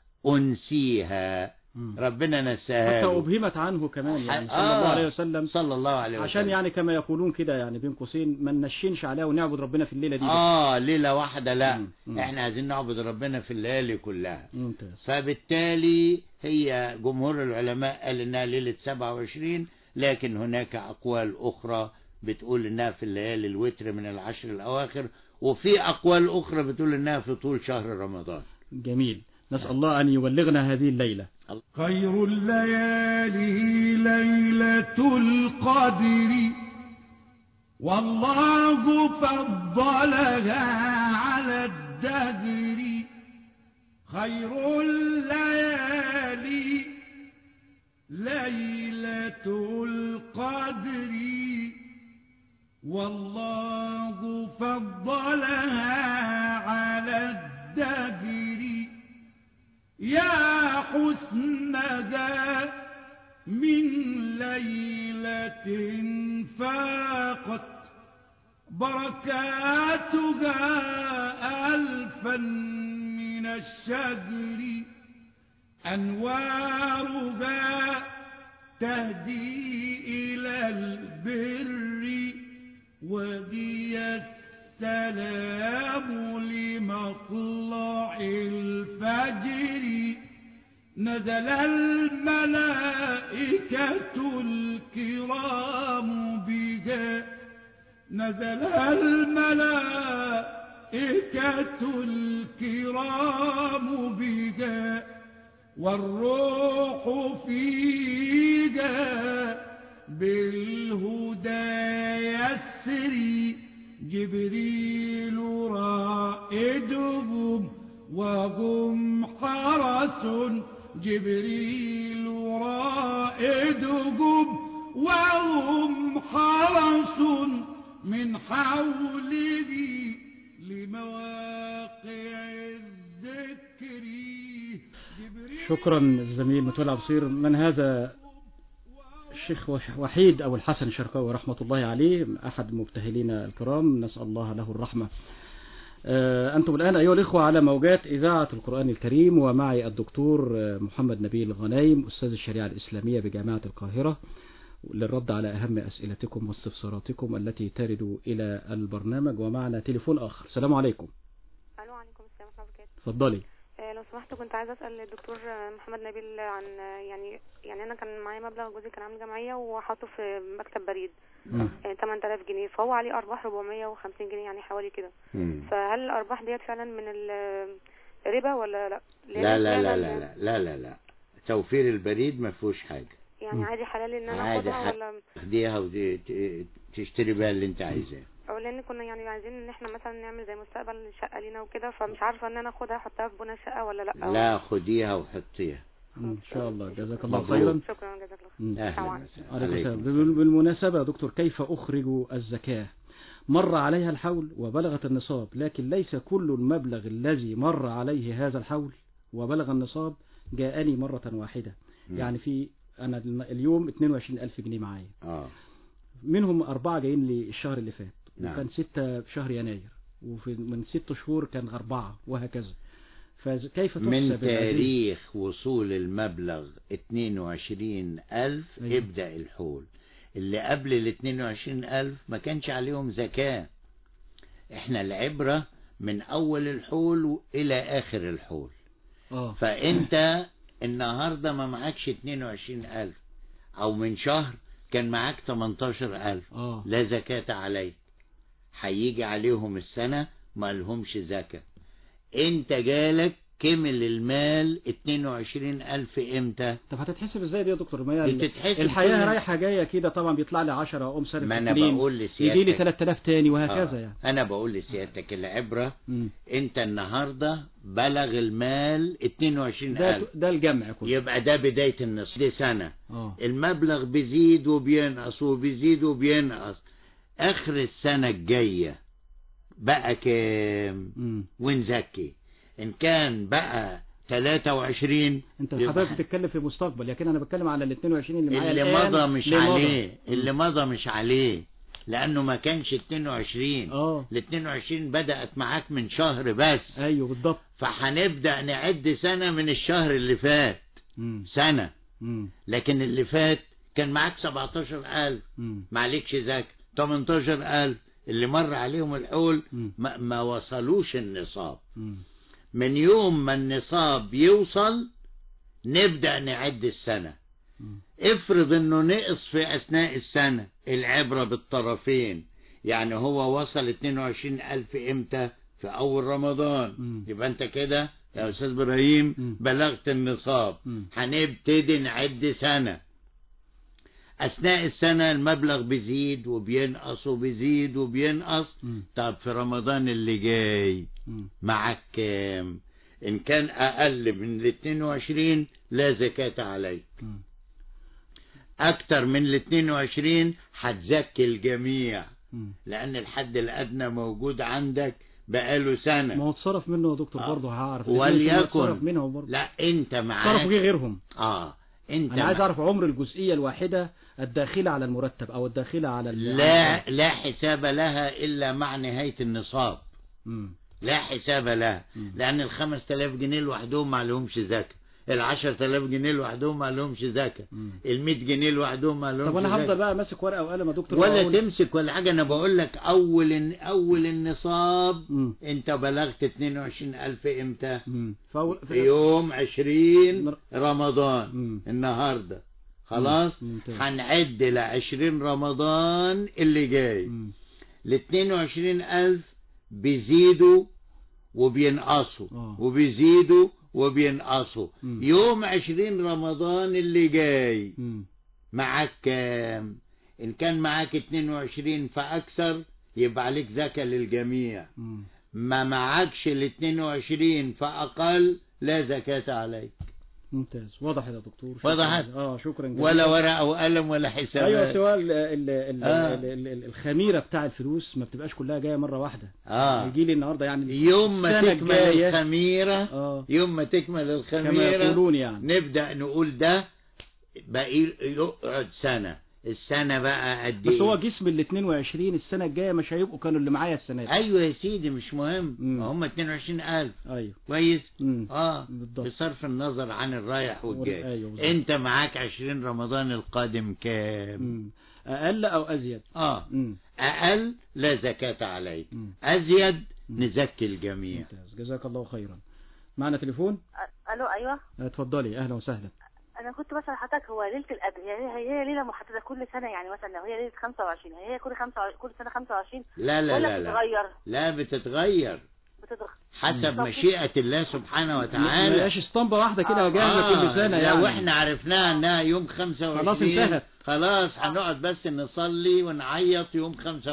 أنسيها مم. ربنا نساها حتى له. أبهمت عنه كمان يعني صلى آه. الله عليه وسلم صلى الله عليه وسلم عشان يعني كما يقولون كده يعني بين قوسين ما ننشنش عليها ونعبد ربنا في الليلة دي بس. آه ليلة واحدة لا مم. مم. احنا عايزين نعبد ربنا في الليالي كلها ممتاز فبالتالي هي جمهور العلماء قال انها ليلة 27 لكن هناك اقوال اخرى بتقول انها في الليالي الوتر من العشر الاواخر وفي اقوال اخرى بتقول انها في طول شهر رمضان جميل نسأل الله أن يبلغنا هذه الليلة خير الليالي ليلة القدر والله فضلها على الدهر خير الليالي ليلة القدر والله فضلها على الدهر يا حسنها من ليلة فاقت بركاتها ألفا من الشهر أنوارها تهدي إلى البر وهي السلام لمطلع الفجر نزل الملائكة الكرام بها نزل الملائكة الكرام بها والروح فيها بالهدى يسري جبريل رائدهم وهم حرس جبريل رائدهم وهم حرس من حوله لمواقع الذكر شكرا الزميل متولى عبصير من هذا الشيخ وح- وحيد أو الحسن الشرقاوي رحمة الله عليه أحد مبتهلين الكرام نسأل الله له الرحمة آه، أنتم الآن أيها الإخوة على موجات إذاعة القرآن الكريم ومعي الدكتور آه، محمد نبيل غنايم أستاذ الشريعة الإسلامية بجامعة القاهرة للرد على أهم أسئلتكم واستفساراتكم التي ترد إلى البرنامج ومعنا تليفون آخر السلام عليكم الو عليكم السلام ورحمه الله وبركاته تفضلي آه، لو سمحت كنت عايزه اسال الدكتور آه، محمد نبيل عن آه، يعني يعني انا كان معايا مبلغ جوزي كان عامل جمعيه وحاطه في مكتب بريد مم. يعني 8000 جنيه فهو عليه ارباح 450 جنيه يعني حوالي كده مم. فهل الارباح ديت فعلا من الربا ولا لا لأن لا لا لا فعلاً لا لا لا لا لا توفير البريد ما فيهوش حاجة يعني عادي حلال ان انا عادي اخدها حاجة ولا تاخديها وتشتري بيها اللي انت عايزاه او لان كنا يعني عايزين ان احنا مثلا نعمل زي مستقبل شقه لينا وكده فمش عارفه ان انا اخدها احطها في بنى شقه ولا لا لا خديها وحطيها إن شاء الله جزاك الله مبروك. خيرا شكرا جزاك الله مم. خير السلام أهلا عليكم وسهلا عليكم السلام عليكم بال- بالمناسبة يا دكتور كيف أخرج الزكاة مر عليها الحول وبلغت النصاب لكن ليس كل المبلغ الذي مر عليه هذا الحول وبلغ النصاب جاءني مرة واحدة مم. يعني في أنا الم- اليوم 22 ألف جنيه معايا اه منهم أربعة جايين لي الشهر اللي فات نعم. وكان ستة في شهر يناير وفي من ست شهور كان أربعة وهكذا فكيف تحسب من هذه؟ تاريخ وصول المبلغ 22 ألف أيوة. ابدأ الحول اللي قبل ال 22 ألف ما كانش عليهم زكاة احنا العبرة من أول الحول إلى آخر الحول آه. فأنت النهاردة ما معكش 22 ألف أو من شهر كان معاك 18 ألف آه. لا زكاة عليك هيجي عليهم السنة ما لهمش زكاة انت جالك كمل المال 22 ألف امتى طب هتتحسب ازاي دي يا دكتور ما هي بتتحسب الحياة كل- رايحة جاية كده طبعا بيطلع لي 10 اقوم صرف ما أنا اتنين، بقول يجي لي لسيادتك 3000 تاني وهكذا آه. يعني انا بقول لسيادتك العبرة مم. انت النهاردة بلغ المال 22 ده ألف ده الجمع كله يبقى ده بداية النصف دي سنة اه المبلغ بيزيد وبينقص وبيزيد وبينقص اخر السنة الجاية بقى كام مم. ونزكي ان كان بقى 23 انت يبقى حضرتك بتتكلم في مستقبل لكن انا بتكلم على ال 22 اللي معايا اللي الآن مضى مش اللي مضى. عليه اللي مضى مش عليه لانه ما كانش 22 اه ال 22 بدأت معاك من شهر بس ايوه بالضبط فهنبدأ نعد سنة من الشهر اللي فات مم. سنة مم. لكن اللي فات كان معاك 17000 مم. معلكش زكاة 18000 اللي مر عليهم الحول مم. ما, ما وصلوش النصاب مم. من يوم ما النصاب يوصل نبدأ نعد السنة مم. افرض انه نقص في اثناء السنة العبرة بالطرفين يعني هو وصل 22 الف امتى في اول رمضان مم. يبقى انت كده يا استاذ ابراهيم مم. بلغت النصاب مم. هنبتدي نعد سنة اثناء السنة المبلغ بيزيد وبينقص وبيزيد وبينقص مم. طب في رمضان اللي جاي مم. معك كام ان كان اقل من ال 22 لا زكاة عليك مم. اكتر من ال 22 هتزكي الجميع مم. لان الحد الادنى موجود عندك بقاله سنة ما هو اتصرف منه يا دكتور آه. برضه هعرف وليكن- اتصرف منهم برضه لا انت اتصرفوا معاك فيه غيرهم اه انت انا عايز مع- اعرف عمر الجزئية الواحدة الداخلة على المرتب او الداخلة على ال- لا لا حساب لها الا مع نهاية النصاب مم. لا حساب لها مم. لان ال 5000 جنيه لوحدهم ما لهمش زكاة ال 10000 جنيه لوحدهم ما لهمش زكاة مم. ال 100 جنيه لوحدهم ما لهمش طب انا زكاة. هفضل بقى ماسك ورقة وقلم يا دكتور ولا وأقول- تمسك ولا حاجة انا بقول لك اول اول النصاب مم. انت بلغت 22000 امتى مم. فأول... في يوم 20 مر- رمضان مم. النهاردة خلاص مم. ممتاز. هنعد ل 20 رمضان اللي جاي مم. ال 22000 بيزيدوا وبينقصوا آه. وبيزيدوا وبينقصوا مم. يوم 20 رمضان اللي جاي مم. معاك كام ان كان معاك 22 فاكثر يبقى عليك زكاة للجميع مم. ما معكش ال 22 فاقل لا زكاة عليك ممتاز واضح يا دكتور شكراً. وضحت اه شكرا جزيلا ولا ورقة وقلم ولا حساب ايوه سؤال ال- ال- آه. ال- ال- ال- الخميره بتاع الفلوس ما بتبقاش كلها جايه مره واحده اه يجي لي النهارده يعني يوم ما السنة تكمل الجاية- الخميرة اه يوم ما تكمل كما الخميرة يقولون يعني نبدأ نقول ده بقى يقعد سنة السنة بقى قد بس ايه هو جسم ال 22 السنه الجايه مش هيبقوا كانوا اللي معايا السنه دي ايوه يا سيدي مش مهم مم. هم 22000 ايوه كويس مم. اه بالضبط. بصرف النظر عن الرايح والجاي ايوه بالظبط. انت معاك 20 رمضان القادم كام مم. اقل او ازيد اه مم. اقل لا زكاة عليك مم. ازيد نزكي الجميع ممتاز جزاك الله خيرا معنا تليفون الو ايوه اتفضلي اهلا وسهلا انا كنت بسال حضرتك هو ليله القدر هي هي هي ليله محدده كل سنه يعني مثلا لو هي ليله 25 هي هي كل 25 كل سنه 25 لا لا ولا لا لا بتتغير لا بتتغير بتتغير حسب طب- مشيئة الله سبحانه ما وتعالى يبقاش اسطمبة واحده كده جاهزه كل سنه لو يعني احنا عرفناها انها يوم 25 خلاص انتهت. خلاص هنقعد بس نصلي ونعيط يوم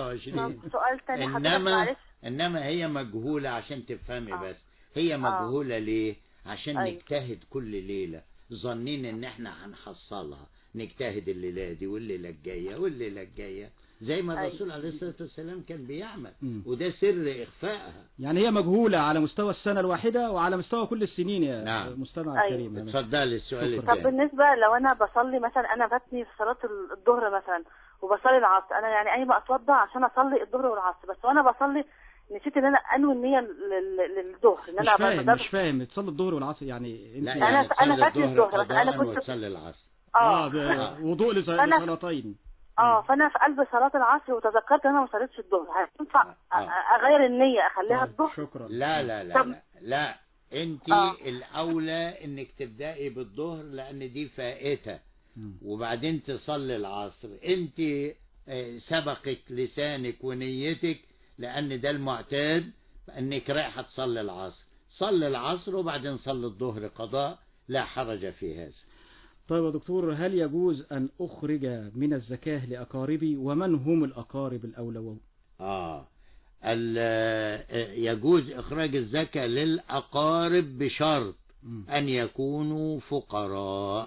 25 طب سؤال تاني حضرتك انما معلش انما هي مجهولة عشان تفهمي آه. بس هي مجهولة ليه عشان أيوة. نجتهد كل ليلة ظنين ان احنا هنحصلها نجتهد الليلة دي والليلة الجاية والليلة الجاية زي ما أيوة. الرسول عليه الصلاة والسلام كان بيعمل مم. وده سر اخفائها يعني هي مجهولة على مستوى السنة الواحدة وعلى مستوى كل السنين يا نعم. مستمع أيوة. الكريم يعني. اتفضلي السؤال شكراً. طب الثاني بالنسبه لو انا بصلي مثلا انا فاتني في صلاه الظهر مثلا وبصلي العصر انا يعني قايمه اتوضى عشان اصلي الظهر والعصر بس وانا بصلي نسيت ان انا انوي النية لل- لل- للظهر ان مش انا فاهم بقى- مش فاهم تصلي الظهر والعصر يعني انت لا أنا- يعني أنا تصلي فاتني الظهر الظهر، بس أنا قضاء كنت- وتصلي العصر اه اه ب- وضوء لص- أنا- لصلاتين اه فانا في قلب صلاه العصر وتذكرت ان انا ما صليتش الظهر هينفع آه. أ- اغير النيه اخليها الظهر شكرا لا لا لا طب- لا, لا. انت آه. الاولى انك تبدأي بالظهر لان دي فائتة مم. وبعدين تصلي العصر انت آه، سبقك لسانك ونيتك لان ده المعتاد انك رايحة تصلي العصر صلي العصر وبعدين صلي الظهر قضاء لا حرج في هذا طيب يا دكتور هل يجوز أن أخرج من الزكاة لأقاربي ومن هم الأقارب الأولوون آه ال- آه، يجوز إخراج الزكاة للأقارب بشرط مم. أن يكونوا فقراء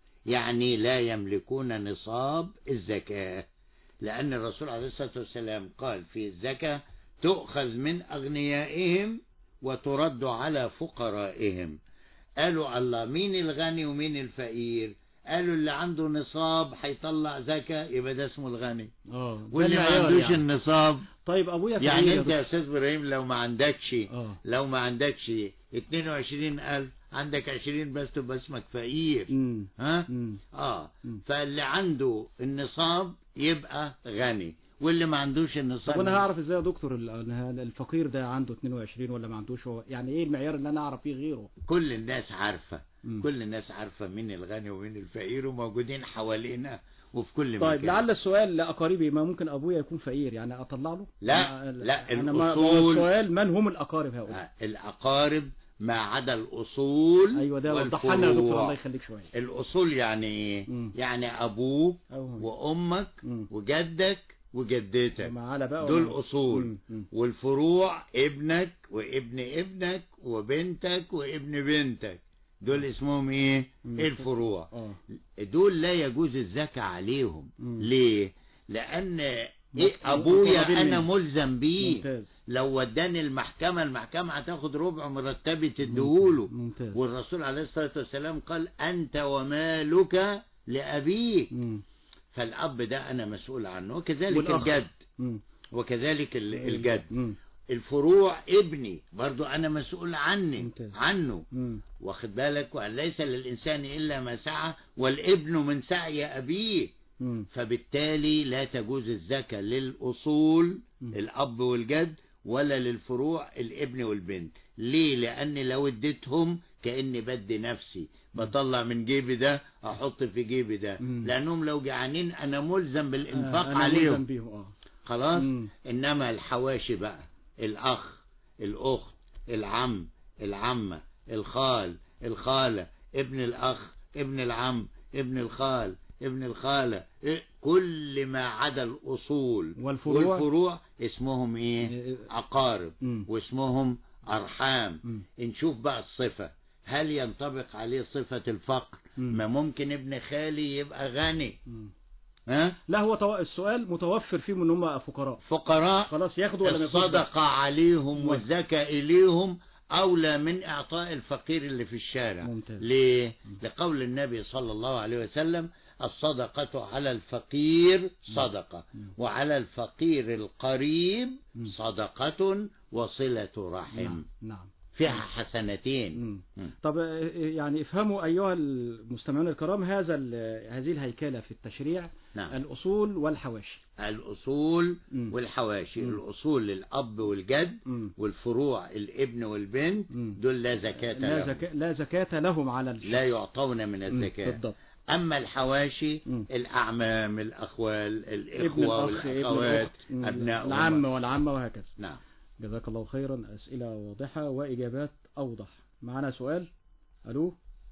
يعني لا يملكون نصاب الزكاة لأن الرسول عليه الصلاة والسلام قال في الزكاة تؤخذ من أغنيائهم وترد على فقرائهم قالوا الله مين الغني ومين الفقير قالوا اللي عنده نصاب هيطلع زكاة يبقى ده اسمه الغني اه ده واللي ما المعيار عندوش يعني. النصاب طيب أبويا فقير يعني يا انت دكتور. يا استاذ ابراهيم لو ما عندكش اه لو ما عندكش 22000 عندك 20 بس تبقى اسمك فقير مم. ها مم. اه مم. فاللي عنده النصاب يبقى غني واللي ما عندوش النصاب طب انا هعرف ازاي يا دكتور ال- إن هذا الفقير ده عنده 22 ولا ما عندوش هو يعني ايه المعيار اللي انا اعرف فيه غيره كل الناس عارفة مم. كل الناس عارفة مين الغني ومين الفقير وموجودين حوالينا وفي كل طيب مكان لعل السؤال لأقاربي ما ممكن أبويا يكون فقير يعني أطلع له لا، أنا- لا، أنا ما- الأصول- السؤال من هم الأقارب هؤلاء آه، الأقارب ما عدا الأصول أيوة ده وضحها لنا يا دكتور والفروع. الله يخليك شوية الأصول يعني إيه؟ مم. يعني أبوك أوهم. وأمك مم. وجدك وجدتك وما على بقى دول وما- أصول مم. مم. والفروع ابنك وابن ابنك وبنتك وابن بنتك دول اسمهم ايه مم. الفروع اه دول لا يجوز الزكاة عليهم مم. ليه لأن إيه مقربين أبويا أنا مني. ملزم بيه ممتاز لو وداني المحكمة المحكمة هتاخد ربع مرتبي تديهوله ممتاز والرسول عليه الصلاة والسلام قال أنت ومالك لأبيك مم. فالأب ده أنا مسؤول عنه وكذلك والأخ. الجد مم. وكذلك ال- الجد مم. الفروع ابني برضو أنا مسؤول عني ممتاز. عنه مم. واخد بالك وأن ليس للإنسان إلا ما سعى والابن من سعي أبيه مم. فبالتالي لا تجوز الزكاة للأصول مم. الأب والجد ولا للفروع الابن والبنت ليه لأن لو اديتهم كأني بدي نفسي بطلع من جيبي ده أحط في جيبي ده مم. لأنهم لو جعانين أنا ملزم بالإنفاق آه، أنا عليهم ملزم بيهم اه خلاص مم. إنما الحواشي بقى الأخ الأخت العم العمة الخال الخالة ابن الأخ ابن العم ابن الخال ابن الخالة إيه؟ كل ما عدا الأصول والفروع؟ والفروع اسمهم إيه إيه. أقارب مم. واسمهم أرحام مم. نشوف بقى الصفة هل ينطبق عليه صفة الفقر ما ممكن ابن خالي يبقى غني ها لا هو تو... السؤال متوفر فيهم ان هم فقراء فقراء خلاص ياخدوا ولا ما ياخدوش الصدقة عليهم والزكاة إليهم أولى من إعطاء الفقير اللي في الشارع ممتاز. ليه؟ لقول النبي صلى الله عليه وسلم الصدقة على الفقير صدقة وعلى الفقير القريب صدقة وصلة رحم نعم نعم فيها حسنتين مم. طب آه، يعني افهموا أيها المستمعون الكرام هذا ال- هذه الهيكلة في التشريع نعم. الأصول والحواشي الأصول والحواشي الأصول للأب والجد والفروع الابن والبنت دول لا زكاة لا, لهم زكاة لا زكاة لهم على الشخص لا يعطون من مم، الزكاة بالضبط أما الحواشي الأعمام الأخوال ابن الإخوة الأخ ابن والأخوات الأخت مم، أبناء العم والعمة وهكذا نعم جزاك الله خيرا أسئلة واضحة وإجابات أوضح معنا سؤال ألو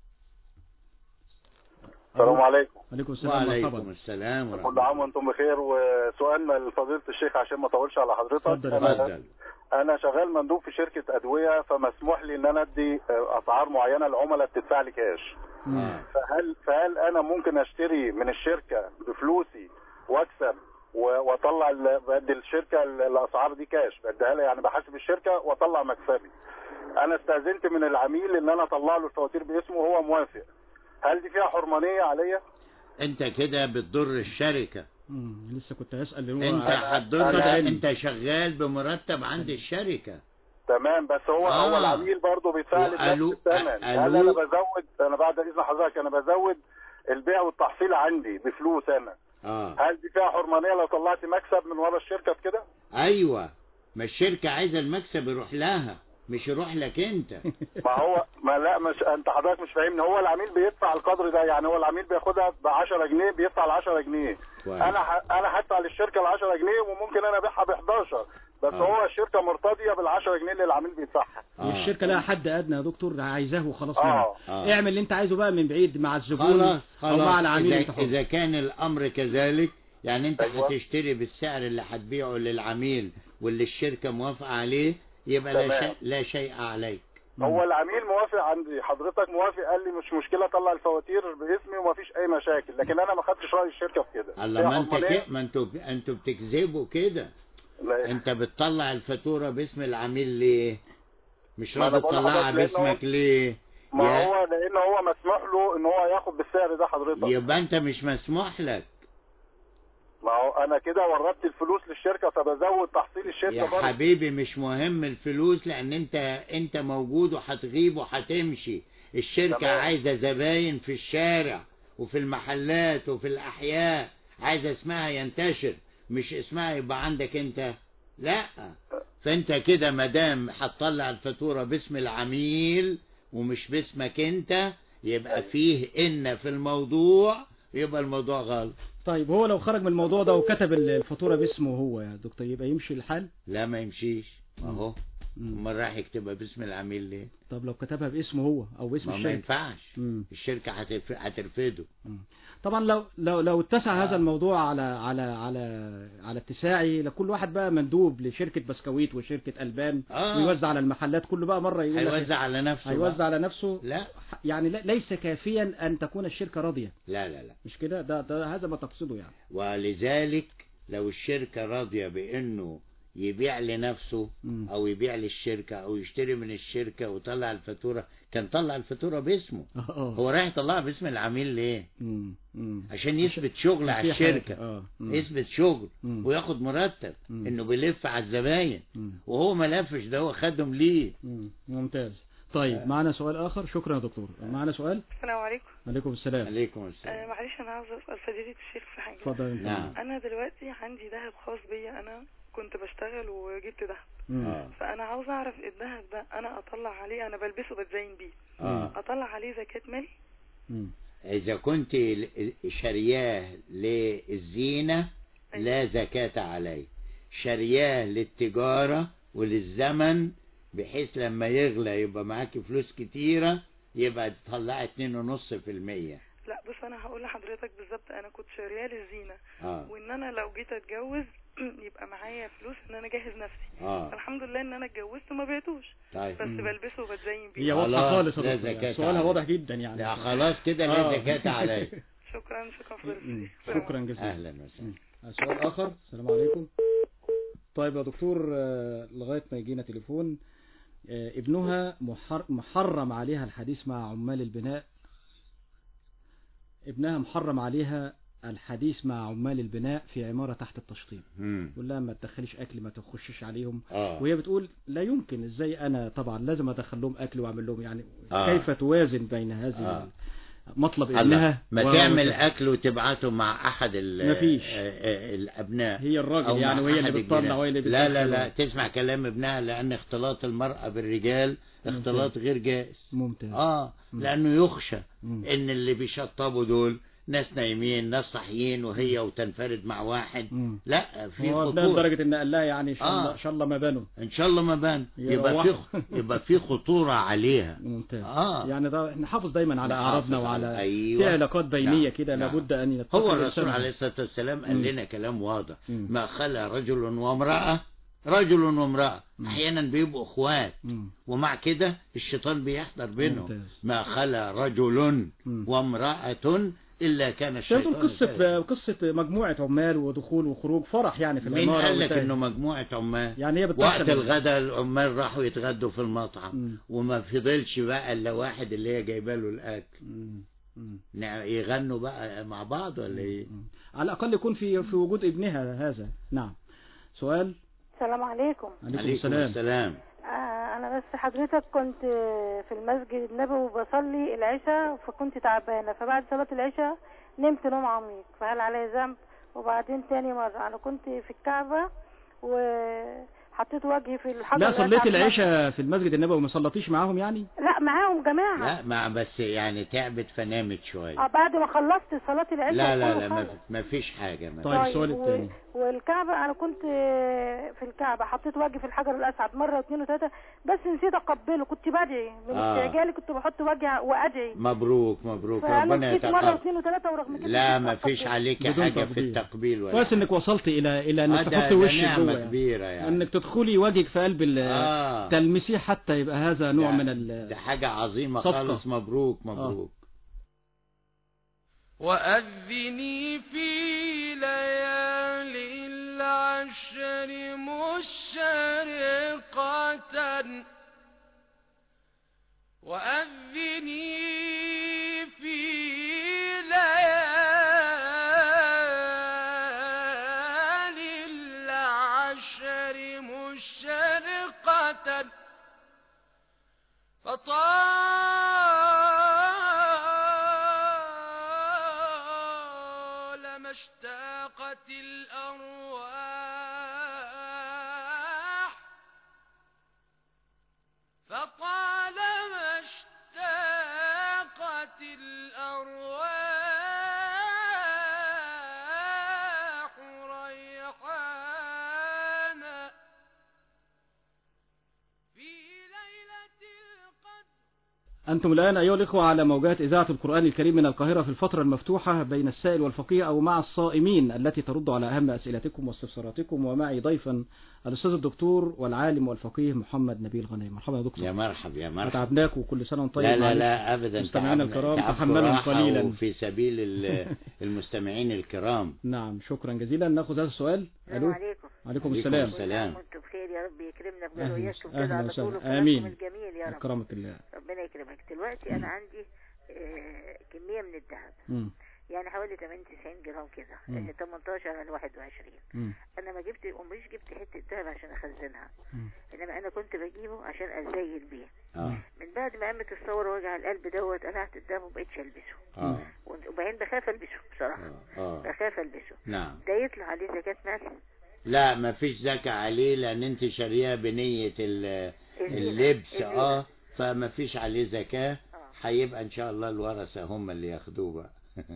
السلام عليكم عليكم السلام وعليكم مرحبا السلام كل ورحمة عام وانتم بخير وسؤالنا لفضيلة الشيخ عشان ما اطولش على حضرتك اتفضل يا انا اتفضل انا شغال مندوب في شركة ادوية فمسموح لي ان انا ادي اسعار معينة العملاء بتدفع لي كاش آه. فهل فهل انا ممكن اشتري من الشركة بفلوسي واكسب و- واطلع ال- بدي الشركة ال- الاسعار دي كاش بديها لها يعني بحاسب الشركة واطلع مكسبي انا استاذنت من العميل ان انا اطلع له الفواتير باسمه وهو موافق هل دي فيها حرمانية عليا؟ أنت كده بتضر الشركة مم، لسه كنت هسأل اللي هو أنت هتضر خد علم. أنت شغال بمرتب عند الشركة تمام بس هو آه. هو العميل برضه بيدفع لي وقالوا- نفس الثمن قالوا- هل انا بزود انا بعد اذن حضرتك انا بزود البيع والتحصيل عندي بفلوس انا آه هل دي فيها حرمانيه لو طلعت مكسب من ورا الشركه في كده؟ أيوة ما الشركة عايزة المكسب يروح لها مش يروح لك أنت ما هو ما لا مش انت حضرتك مش فاهمني هو العميل بيدفع القدر ده يعني هو العميل بياخدها ب 10 جنيه بيدفع ال 10 جنيه كويس. انا ح... انا هدفع للشركه ال 10 جنيه وممكن انا ابيعها ب 11 بس آه. هو الشركه مرتضيه بال 10 جنيه اللي العميل بيدفعها والشركة لها حد أدنى يا دكتور عايزاه وخلاص آه. منه. آه. اعمل اللي أنت عايزه بقى من بعيد مع الزبون خلاص أو خلاص مع العميل إذا, أنت حر. إذا كان الأمر كذلك يعني أنت أيوة. هتشتري بالسعر اللي هتبيعه للعميل واللي الشركة موافقة عليه يبقى لا تمام. شيء, لا شيء عليك هو العميل موافق عندي حضرتك موافق قال لي مش مشكله طلع الفواتير باسمي ومفيش اي مشاكل لكن انا ما خدتش راي الشركه في كده الله هي ما انت حرمانية؟ كده ما انتوا انتوا بتكذبوا كده لا. انت بتطلع الفاتورة باسم العميل ليه مش ما أنا راضي بقول تطلعها لحضرتك لأنه- باسمك ليه ما يا- هو لان هو مسموح له ان هو ياخد بالسعر ده حضرتك يبقى انت مش مسموح لك ما هو انا كده وردت الفلوس للشركه فبزود تحصيل الشركه يا برضه حبيبي مش مهم الفلوس لان انت انت موجود وهتغيب وهتمشي الشركة تمام. عايزة زباين في الشارع وفي المحلات وفي الاحياء عايزة اسمها ينتشر مش اسمها يبقى عندك انت لا فانت كده مدام هتطلع الفاتورة باسم العميل ومش باسمك انت يبقى فيه ان في الموضوع يبقى الموضوع غلط طيب هو لو خرج من الموضوع ده وكتب الفاتورة باسمه هو يا دكتور يبقى يمشي الحال لا ما يمشيش اهو امال راح يكتبها باسم العميل ليه طب لو كتبها باسمه هو أو باسم ما, ما الشركة ينفعش مم. الشركة هترف- هترفضه طبعا لو لو لو اتسع هذا الموضوع على على على على اتساعي لكل واحد بقى مندوب لشركة بسكويت وشركة ألبان آه. ويوزع على المحلات كله بقى مرة يقول لك- هيوزع على نفسه هيوزع بقى. على نفسه لا يعني لا- ليس كافيا أن تكون الشركة راضية لا لا لا مش كده ده, ده هذا ما تقصده يعني ولذلك لو الشركة راضية بانه يبيع لنفسه مم. او يبيع للشركة او يشتري من الشركة وطلع الفاتورة كان طلع الفاتورة باسمه اه هو رايح يطلعها باسم العميل ليه مم. مم. عشان يثبت شغل على في حاجة. الشركة اه مم. يثبت شغل مم. وياخد مرتب مم. انه بيلف على الزباين مم. وهو ما لفش ده هو خدهم ليه مم. ممتاز طيب معنا سؤال آخر شكرا يا دكتور معنا سؤال السلام عليكم عليكم السلام عليكم السلام آه معلش انا عاوزه اسال فضيله الشيخ في حاجه اتفضل انت. نعم. انا دلوقتي عندي ذهب خاص بيا انا كنت بشتغل وجبت ذهب مم. آه. فانا عاوزه اعرف الذهب ده انا اطلع عليه انا بلبسه بتزين بيه آه. اطلع عليه زكاه مال مم. إذا كنت ل- شرياه للزينة لا زكاة عليه شرياه للتجارة وللزمن بحيث لما يغلى يبقى معاك فلوس كتيرة يبقى تطلع اتنين ونص في المية لا بص انا هقول لحضرتك بالظبط انا كنت شارياه للزينه آه. وان انا لو جيت اتجوز يبقى معايا فلوس ان انا اجهز نفسي آه. فالحمد لله ان انا اتجوزت وما بعتوش طيب. بس مم. بلبسه وبتزين بيه هي واضحة خلاص، خالص يا لا دكتور، زكاة يعني سؤالها عليه. واضح جدا يعني لا خلاص كده لا آه. زكاة عليه شكرا شكرا مم. فضيلتك شكرا جزيلا اهلا وسهلا مم. سؤال آخر السلام عليكم طيب يا دكتور آه، لغاية ما يجينا تليفون آه، ابنها محر- محرم عليها الحديث مع عمال البناء ابنها محرم عليها الحديث مع عمال البناء في عمارة تحت التشطيب مم. يقول لها ما تدخليش اكل ما تخشش عليهم آه. وهي بتقول لا يمكن ازاي انا طبعا لازم ادخل لهم اكل واعمل لهم يعني آه. كيف توازن بين هذه آه. مطلب الله. ابنها ما و- تعمل اكل وتبعته مع احد ال مفيش. آه، آه، الابناء هي الراجل أو يعني مع وهي اللي أحد بتطلع الجيران. وهي اللي لا لا بتدخل. لا تسمع كلام ابنها لان اختلاط المرأة بالرجال اختلاط غير جائز ممتاز اه مم. لانه يخشى مم. ان اللي بيشطبوا دول ناس نايمين ناس صاحيين وهي وتنفرد مع واحد مم. لا في هو ابنها خطورة لدرجة ان قال لها يعني ان شاء الله آه. ان شاء الله ما بنوا ان شاء الله ما بان يبقى في يروحوا. يبقى في خطورة عليها ممتاز اه يعني ده نحافظ دايما على نحافظ اعراضنا على- وعلى أيوة. في علاقات بينية نعم. كده نعم. لابد ان يتقي هو الإنسان الرسول عليه الصلاة والسلام قال مم. لنا كلام واضح مم. ما خلا رجل وامرأة رجل وامرأة مم. احيانا بيبقوا اخوات مم. ومع كده الشيطان بيحضر بينهم ممتاز. ما خلا رجل مم. وامرأة إلا كان ده الشيطان دول قصة كذلك. قصة مجموعة عمال ودخول وخروج فرح يعني في مين العمارة قال لك وانتهى. انه مجموعة عمال يعني هي وقت بتدخل الغداء العمال راحوا يتغدوا في المطعم مم. وما فضلش بقى الا واحد اللي هي جايبه له الاكل مم. مم. نع- يغنوا بقى مع بعض ولا ايه مم. على الأقل يكون في في وجود ابنها هذا نعم سؤال السلام عليكم عليكم السلام السلام آه انا بس حضرتك كنت في المسجد النبوي بصلي العشاء فكنت تعبانه فبعد صلاه العشاء نمت نوم عميق فهل علي ذنب وبعدين تاني مره انا كنت في الكعبه وحطيت وجهي في الحجر لا الأسعد صليت مرة. العشاء في المسجد النبوي وما صليتيش معاهم يعني لا معاهم جماعه لا ما بس يعني تعبت فنامت شوية اه بعد ما خلصت صلاه العشاء لا لا كله لا ما, خلص. ما فيش حاجة ما طيب السؤال و- الثاني والكعبة أنا كنت في الكعبة حطيت وجهي في الحجر الأسعد مرة واثنين وثلاثة بس نسيت أقبله كنت بدعي من آه. استعجالي كنت بحط وجهي وأدعي مبروك مبروك فأنا ربنا نسيت مرة يتقبل واثنين وثلاثة ورغم كده لا نسيت ما فيش أقبله. عليك بدون حاجة في تقبيل. التقبيل ولا كويس حاجة. انك وصلت الى الى آه، انك ده- تحطي ده وشك نعمة جوه يعني. كبيرة يعني انك تدخلي وجهك في قلب ال- آه. تلمسيه حتى يبقى هذا نوع ده- من ال ده حاجة عظيمة صفقة. خالص مبروك مبروك وأذني في ليالي العشر مشرقة وأذني في ليالي العشر مشرقة فطالما اشتاقت الأرواح فطالما اشتاقت الأرواح ريحانا في ليلة القدر أنتم الآن أيها الإخوة على موجات إذاعة القرآن الكريم من القاهرة في الفترة المفتوحة بين السائل والفقيه أو مع الصائمين التي ترد على أهم أسئلتكم واستفساراتكم ومعي ضيفا الأستاذ الدكتور والعالم والفقيه محمد نبيل غنيم مرحبا يا دكتور يا مرحب يا مرحب تعبناكم وكل سنة وانتم طيب لا لا معلش. لا ابدا مستمعينا تعبنا- الكرام تعبت تحملوا راحة قليلا وفي سبيل ال- المستمعين الكرام نعم شكرا جزيلا ناخذ هذا السؤال السلام ألو عليكم عليكم عليكم السلام السلام وانتم بخير يا رب يكرمنا أهلا بنا وياكم كده أهلا على طول وسهلا وكلامكم آمين الجميل يا رب أكرمك الله ربنا يكرمك دلوقتي انا عندي آه، كميه من الذهب مم. يعني حوالي 80 90 جرام كده مم. آه، 18 على 21 مم. انا ما جبت ومش جبت حته ذهب عشان اخزنها مم. انما انا كنت بجيبه عشان ازين بيه اه من بعد ما قامت الثوره وجع القلب دوت قلعت الذهب ومبقتش البسه اه وبعدين بخاف البسه بصراحه اه اه بخاف البسه نعم ده يطلع عليه زكاه مال لا ما فيش زكاة عليه لان انت شارياه بنية ال- اللبس الزينة. اه فما فيش عليه زكاة هيبقى ان شاء الله الورثة هم اللي ياخدوه بقى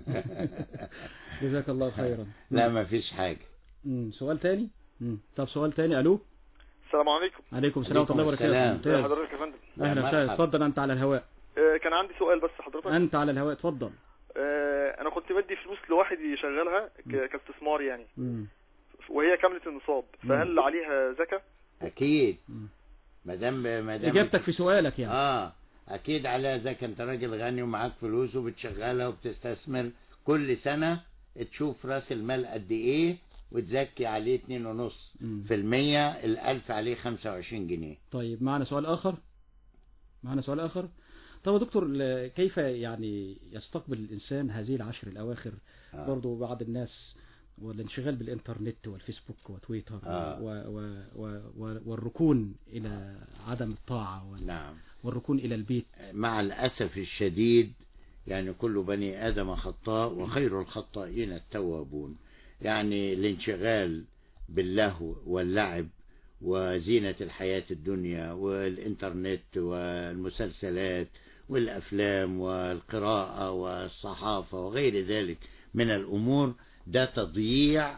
جزاك الله خيرا لا ما فيش حاجة مم. سؤال تاني مم. طب سؤال تاني ألو السلام عليكم عليكم السلام ورحمة الله عليكم وبركاته السلام. ازي ممتاز حضرتك يا فندم أهلا مرحبا. وسهلا اتفضل أنت على الهواء آه، كان عندي سؤال بس حضرتك أنت على الهواء اتفضل آه، انا كنت بدي فلوس لواحد يشغلها ك- كاستثمار يعني مم. وهي كاملة النصاب فهل عليها زكاة اكيد ما دام ما دام اجابتك في سؤالك يعني اه اكيد عليها زكاة انت راجل غني ومعاك فلوس وبتشغلها وبتستثمر كل سنة تشوف راس المال قد ايه وتزكي عليه اتنين ونص في المية الالف عليه خمسة وعشرين جنيه طيب معنا سؤال آخر معنا سؤال آخر طب يا دكتور ل- كيف يعني يستقبل الإنسان هذه العشر الأواخر آه. برضو بعض الناس والانشغال بالإنترنت والفيسبوك وتويتر آه. و و و و والركون إلى عدم الطاعة وال- نعم والركون إلى البيت مع الأسف الشديد يعني كل بني آدم خطاء وخير الخطائين التوابون يعني الانشغال باللهو واللعب وزينة الحياة الدنيا والإنترنت والمسلسلات والأفلام والقراءة والصحافة وغير ذلك من الأمور ده تضييع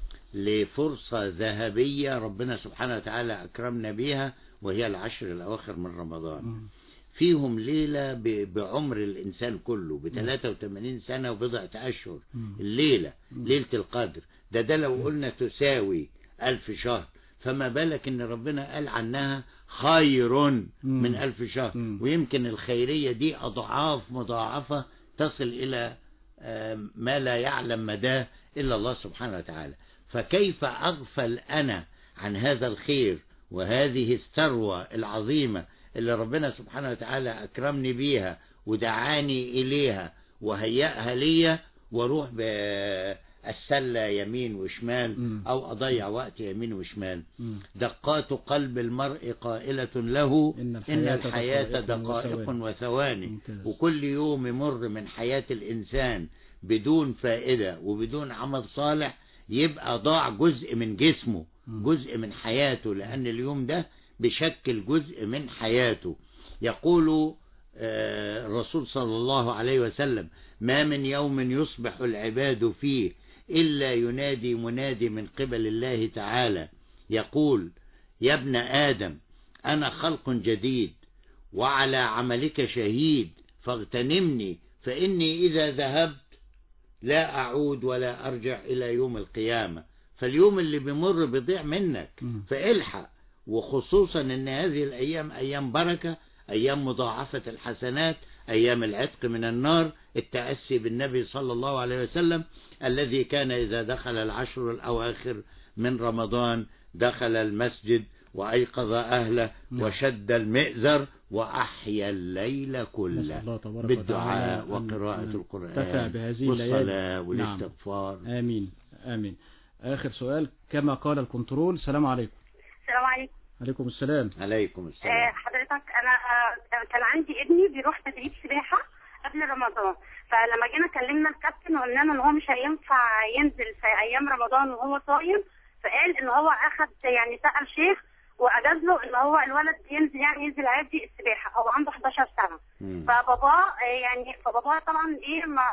لفرصة ذهبية ربنا سبحانه وتعالى أكرمنا بها وهي العشر الأواخر من رمضان فيهم ليلة ب- بعمر الإنسان كله ب 83 سنة وبضعة أشهر الليلة ليلة القدر ده ده لو قلنا تساوي ألف شهر فما بالك إن ربنا قال عنها خير من ألف شهر ويمكن الخيرية دي أضعاف مضاعفة تصل إلى آه، ما لا يعلم مداه إلا الله سبحانه وتعالى فكيف أغفل أنا عن هذا الخير وهذه الثروة العظيمة اللي ربنا سبحانه وتعالى أكرمني بيها ودعاني إليها وهيأها ليا واروح بالسلة يمين وشمال أو أضيع وقت يمين وشمال دقات قلب المرء قائلة له إن الحياة الحياة دقائق دقائق وثواني. وثواني ممتاز. وكل يوم يمر من حياة الإنسان بدون فائدة وبدون عمل صالح يبقى ضاع جزء من جسمه جزء من حياته لأن اليوم ده بشكل جزء من حياته يقول آه، الرسول صلى الله عليه وسلم ما من يوم يصبح العباد فيه إلا ينادي منادي من قبل الله تعالى يقول يا ابن آدم أنا خلق جديد وعلى عملك شهيد فاغتنمني فإني إذا ذهبت لا أعود ولا أرجع إلى يوم القيامة فاليوم اللي بيمر بيضيع منك فالحق وخصوصا ان هذه الايام ايام بركة ايام مضاعفة الحسنات ايام العتق من النار التأسي بالنبي صلى الله عليه وسلم الذي كان اذا دخل العشر الاواخر من رمضان دخل المسجد وايقظ اهله وشد المئزر واحيا الليل نسأل كله الله تبارك بالدعاء وتعالى أن- وقراءة أن القرآن تنتفع بهذه والصلاة الليالي. والاستغفار نعم. آمين آمين آخر سؤال كما قال الكنترول السلام عليكم السلام عليكم عليكم السلام عليكم آه، حضرتك انا آه، كان عندي ابني بيروح تدريب سباحه قبل رمضان فلما جينا كلمنا الكابتن وقلنا له ان هو مش هينفع ينزل في ايام رمضان وهو صايم فقال ان هو اخد يعني سال شيخ واجاز له ان هو الولد ينزل يعني ينزل عادي السباحه هو عنده 11 سنه فباباه آه، يعني فباباه طبعا ايه ما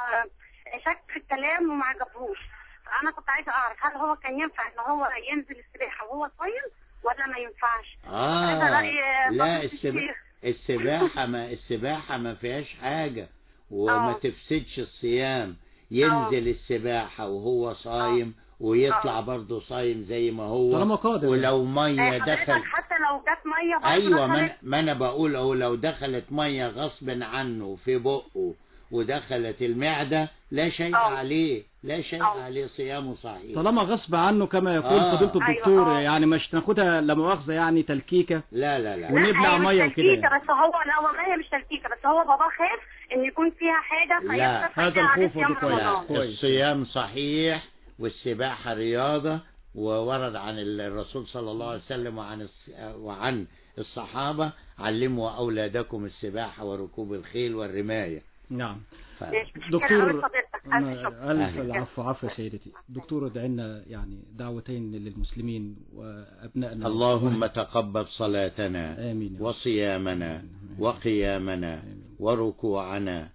شك في الكلام وما عجبهوش فانا كنت عايزه اعرف هل هو كان ينفع ان هو ينزل السباحه وهو صايم ولا ما ينفعش عايزة آه رأي لا فضيلة السباحة الشيخ. السباحة ما السباحة ما فيهاش حاجة وما آه. تفسدش الصيام ينزل السباحة وهو صايم ويطلع برضه صايم زي ما هو طالما قادر. ولو مية آه، دخل حضرتك حتى لو جت ميه برضه ايوه ما مثلاً، أنا- ما انا بقول اهو لو دخلت ميه غصب عنه في بقه ودخلت المعدة لا شيء عليه لا شيء عليه صيامه صحيح طالما غصب عنه كما يقول آه. فضيلة الدكتور يعني مش ناخدها لا مؤاخذة يعني تلكيكة لا لا لا ونبلع هي مش مية وكده تلكيكة يعني. بس هو لا والله هي مش تلكيكة بس هو بابا خاف ان يكون فيها حاجة لا فيحصل فيها عليه صيام رمضان لا الصيام صحيح والسباحة رياضة وورد عن الرسول صلى الله عليه وسلم وعن الص- وعن الصحابة علموا أولادكم السباحة وركوب الخيل والرماية نعم ف... دكتور ألف أنا- ألف أهلا. العفو عفو يا سيدتي دكتور ادعي لنا يعني دعوتين للمسلمين وأبنائنا اللهم تقبل صلاتنا آمين وصيامنا وقيامنا وركوعنا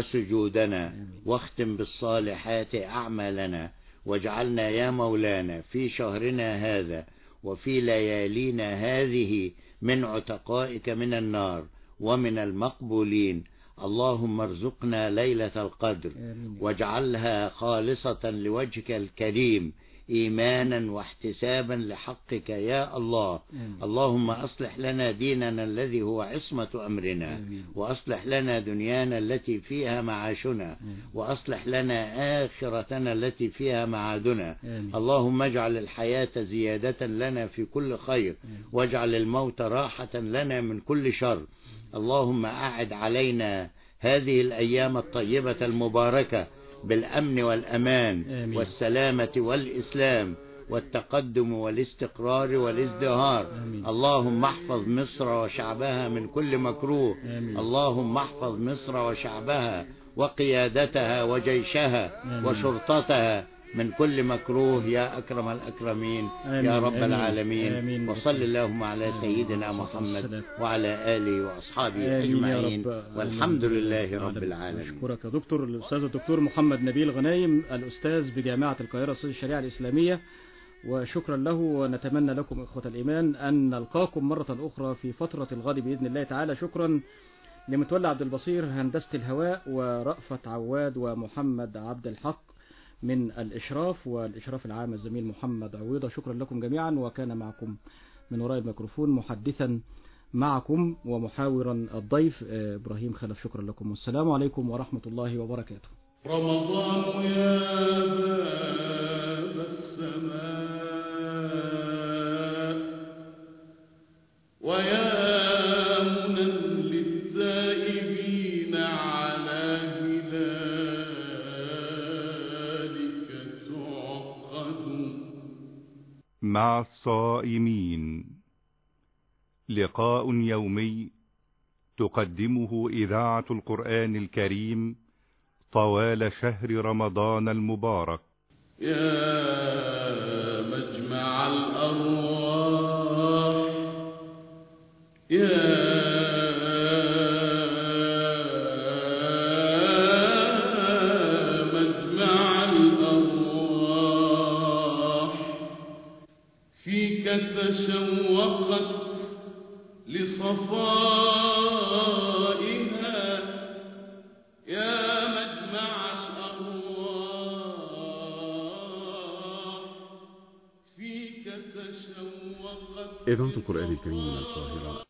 وسجودنا واختم بالصالحات أعمالنا واجعلنا يا مولانا في شهرنا هذا وفي ليالينا هذه من عتقائك من النار ومن المقبولين اللهم ارزقنا ليلة القدر واجعلها خالصة لوجهك الكريم إيمانا واحتسابا لحقك يا الله اللهم أصلح لنا ديننا الذي هو عصمة أمرنا وأصلح لنا دنيانا التي فيها معاشنا وأصلح لنا آخرتنا التي فيها معادنا اللهم اجعل الحياة زيادة لنا في كل خير واجعل الموت راحة لنا من كل شر اللهم أعد علينا هذه الأيام الطيبة المباركة بالأمن والأمان آمين. والسلامة والإسلام والتقدم والاستقرار والازدهار اللهم احفظ مصر وشعبها من كل مكروه اللهم احفظ مصر وشعبها وقيادتها وجيشها آمين. وشرطتها من كل مكروه يا أكرم الأكرمين آمين. يا رب آمين. العالمين آمين. وصل اللهم على سيدنا محمد وعلى آله وأصحابه آمين يا أجمعين رب. والحمد آمين. لله رب العالمين أشكرك يا دكتور الأستاذ الدكتور محمد نبيل غنايم الأستاذ بجامعة القاهرة أستاذ الشريعة الإسلامية وشكرا له ونتمنى لكم إخوة الإيمان أن نلقاكم مرة أخرى في فترة الغد بإذن الله تعالى شكرا لمتولى عبد البصير هندسة الهواء ورأفت عواد ومحمد عبد الحق من الإشراف والإشراف العام الزميل محمد عويضة شكرا لكم جميعا وكان معكم من وراء الميكروفون محدثا معكم ومحاورا الضيف آه، إبراهيم خلف شكرا لكم والسلام عليكم ورحمة الله وبركاته رمضان يا باب السماء ويا منى للتائبين على هلالك تعقد مع الصائمين لقاء يومي تقدمه إذاعة القرآن الكريم طوال شهر رمضان المبارك يا مجمع الأرواح يا مجمع الأرواح فيك تشوقت لصفائها يا مجمع الأرواح فيك تشوقت إذاعة القرآن الكريم من القاهرة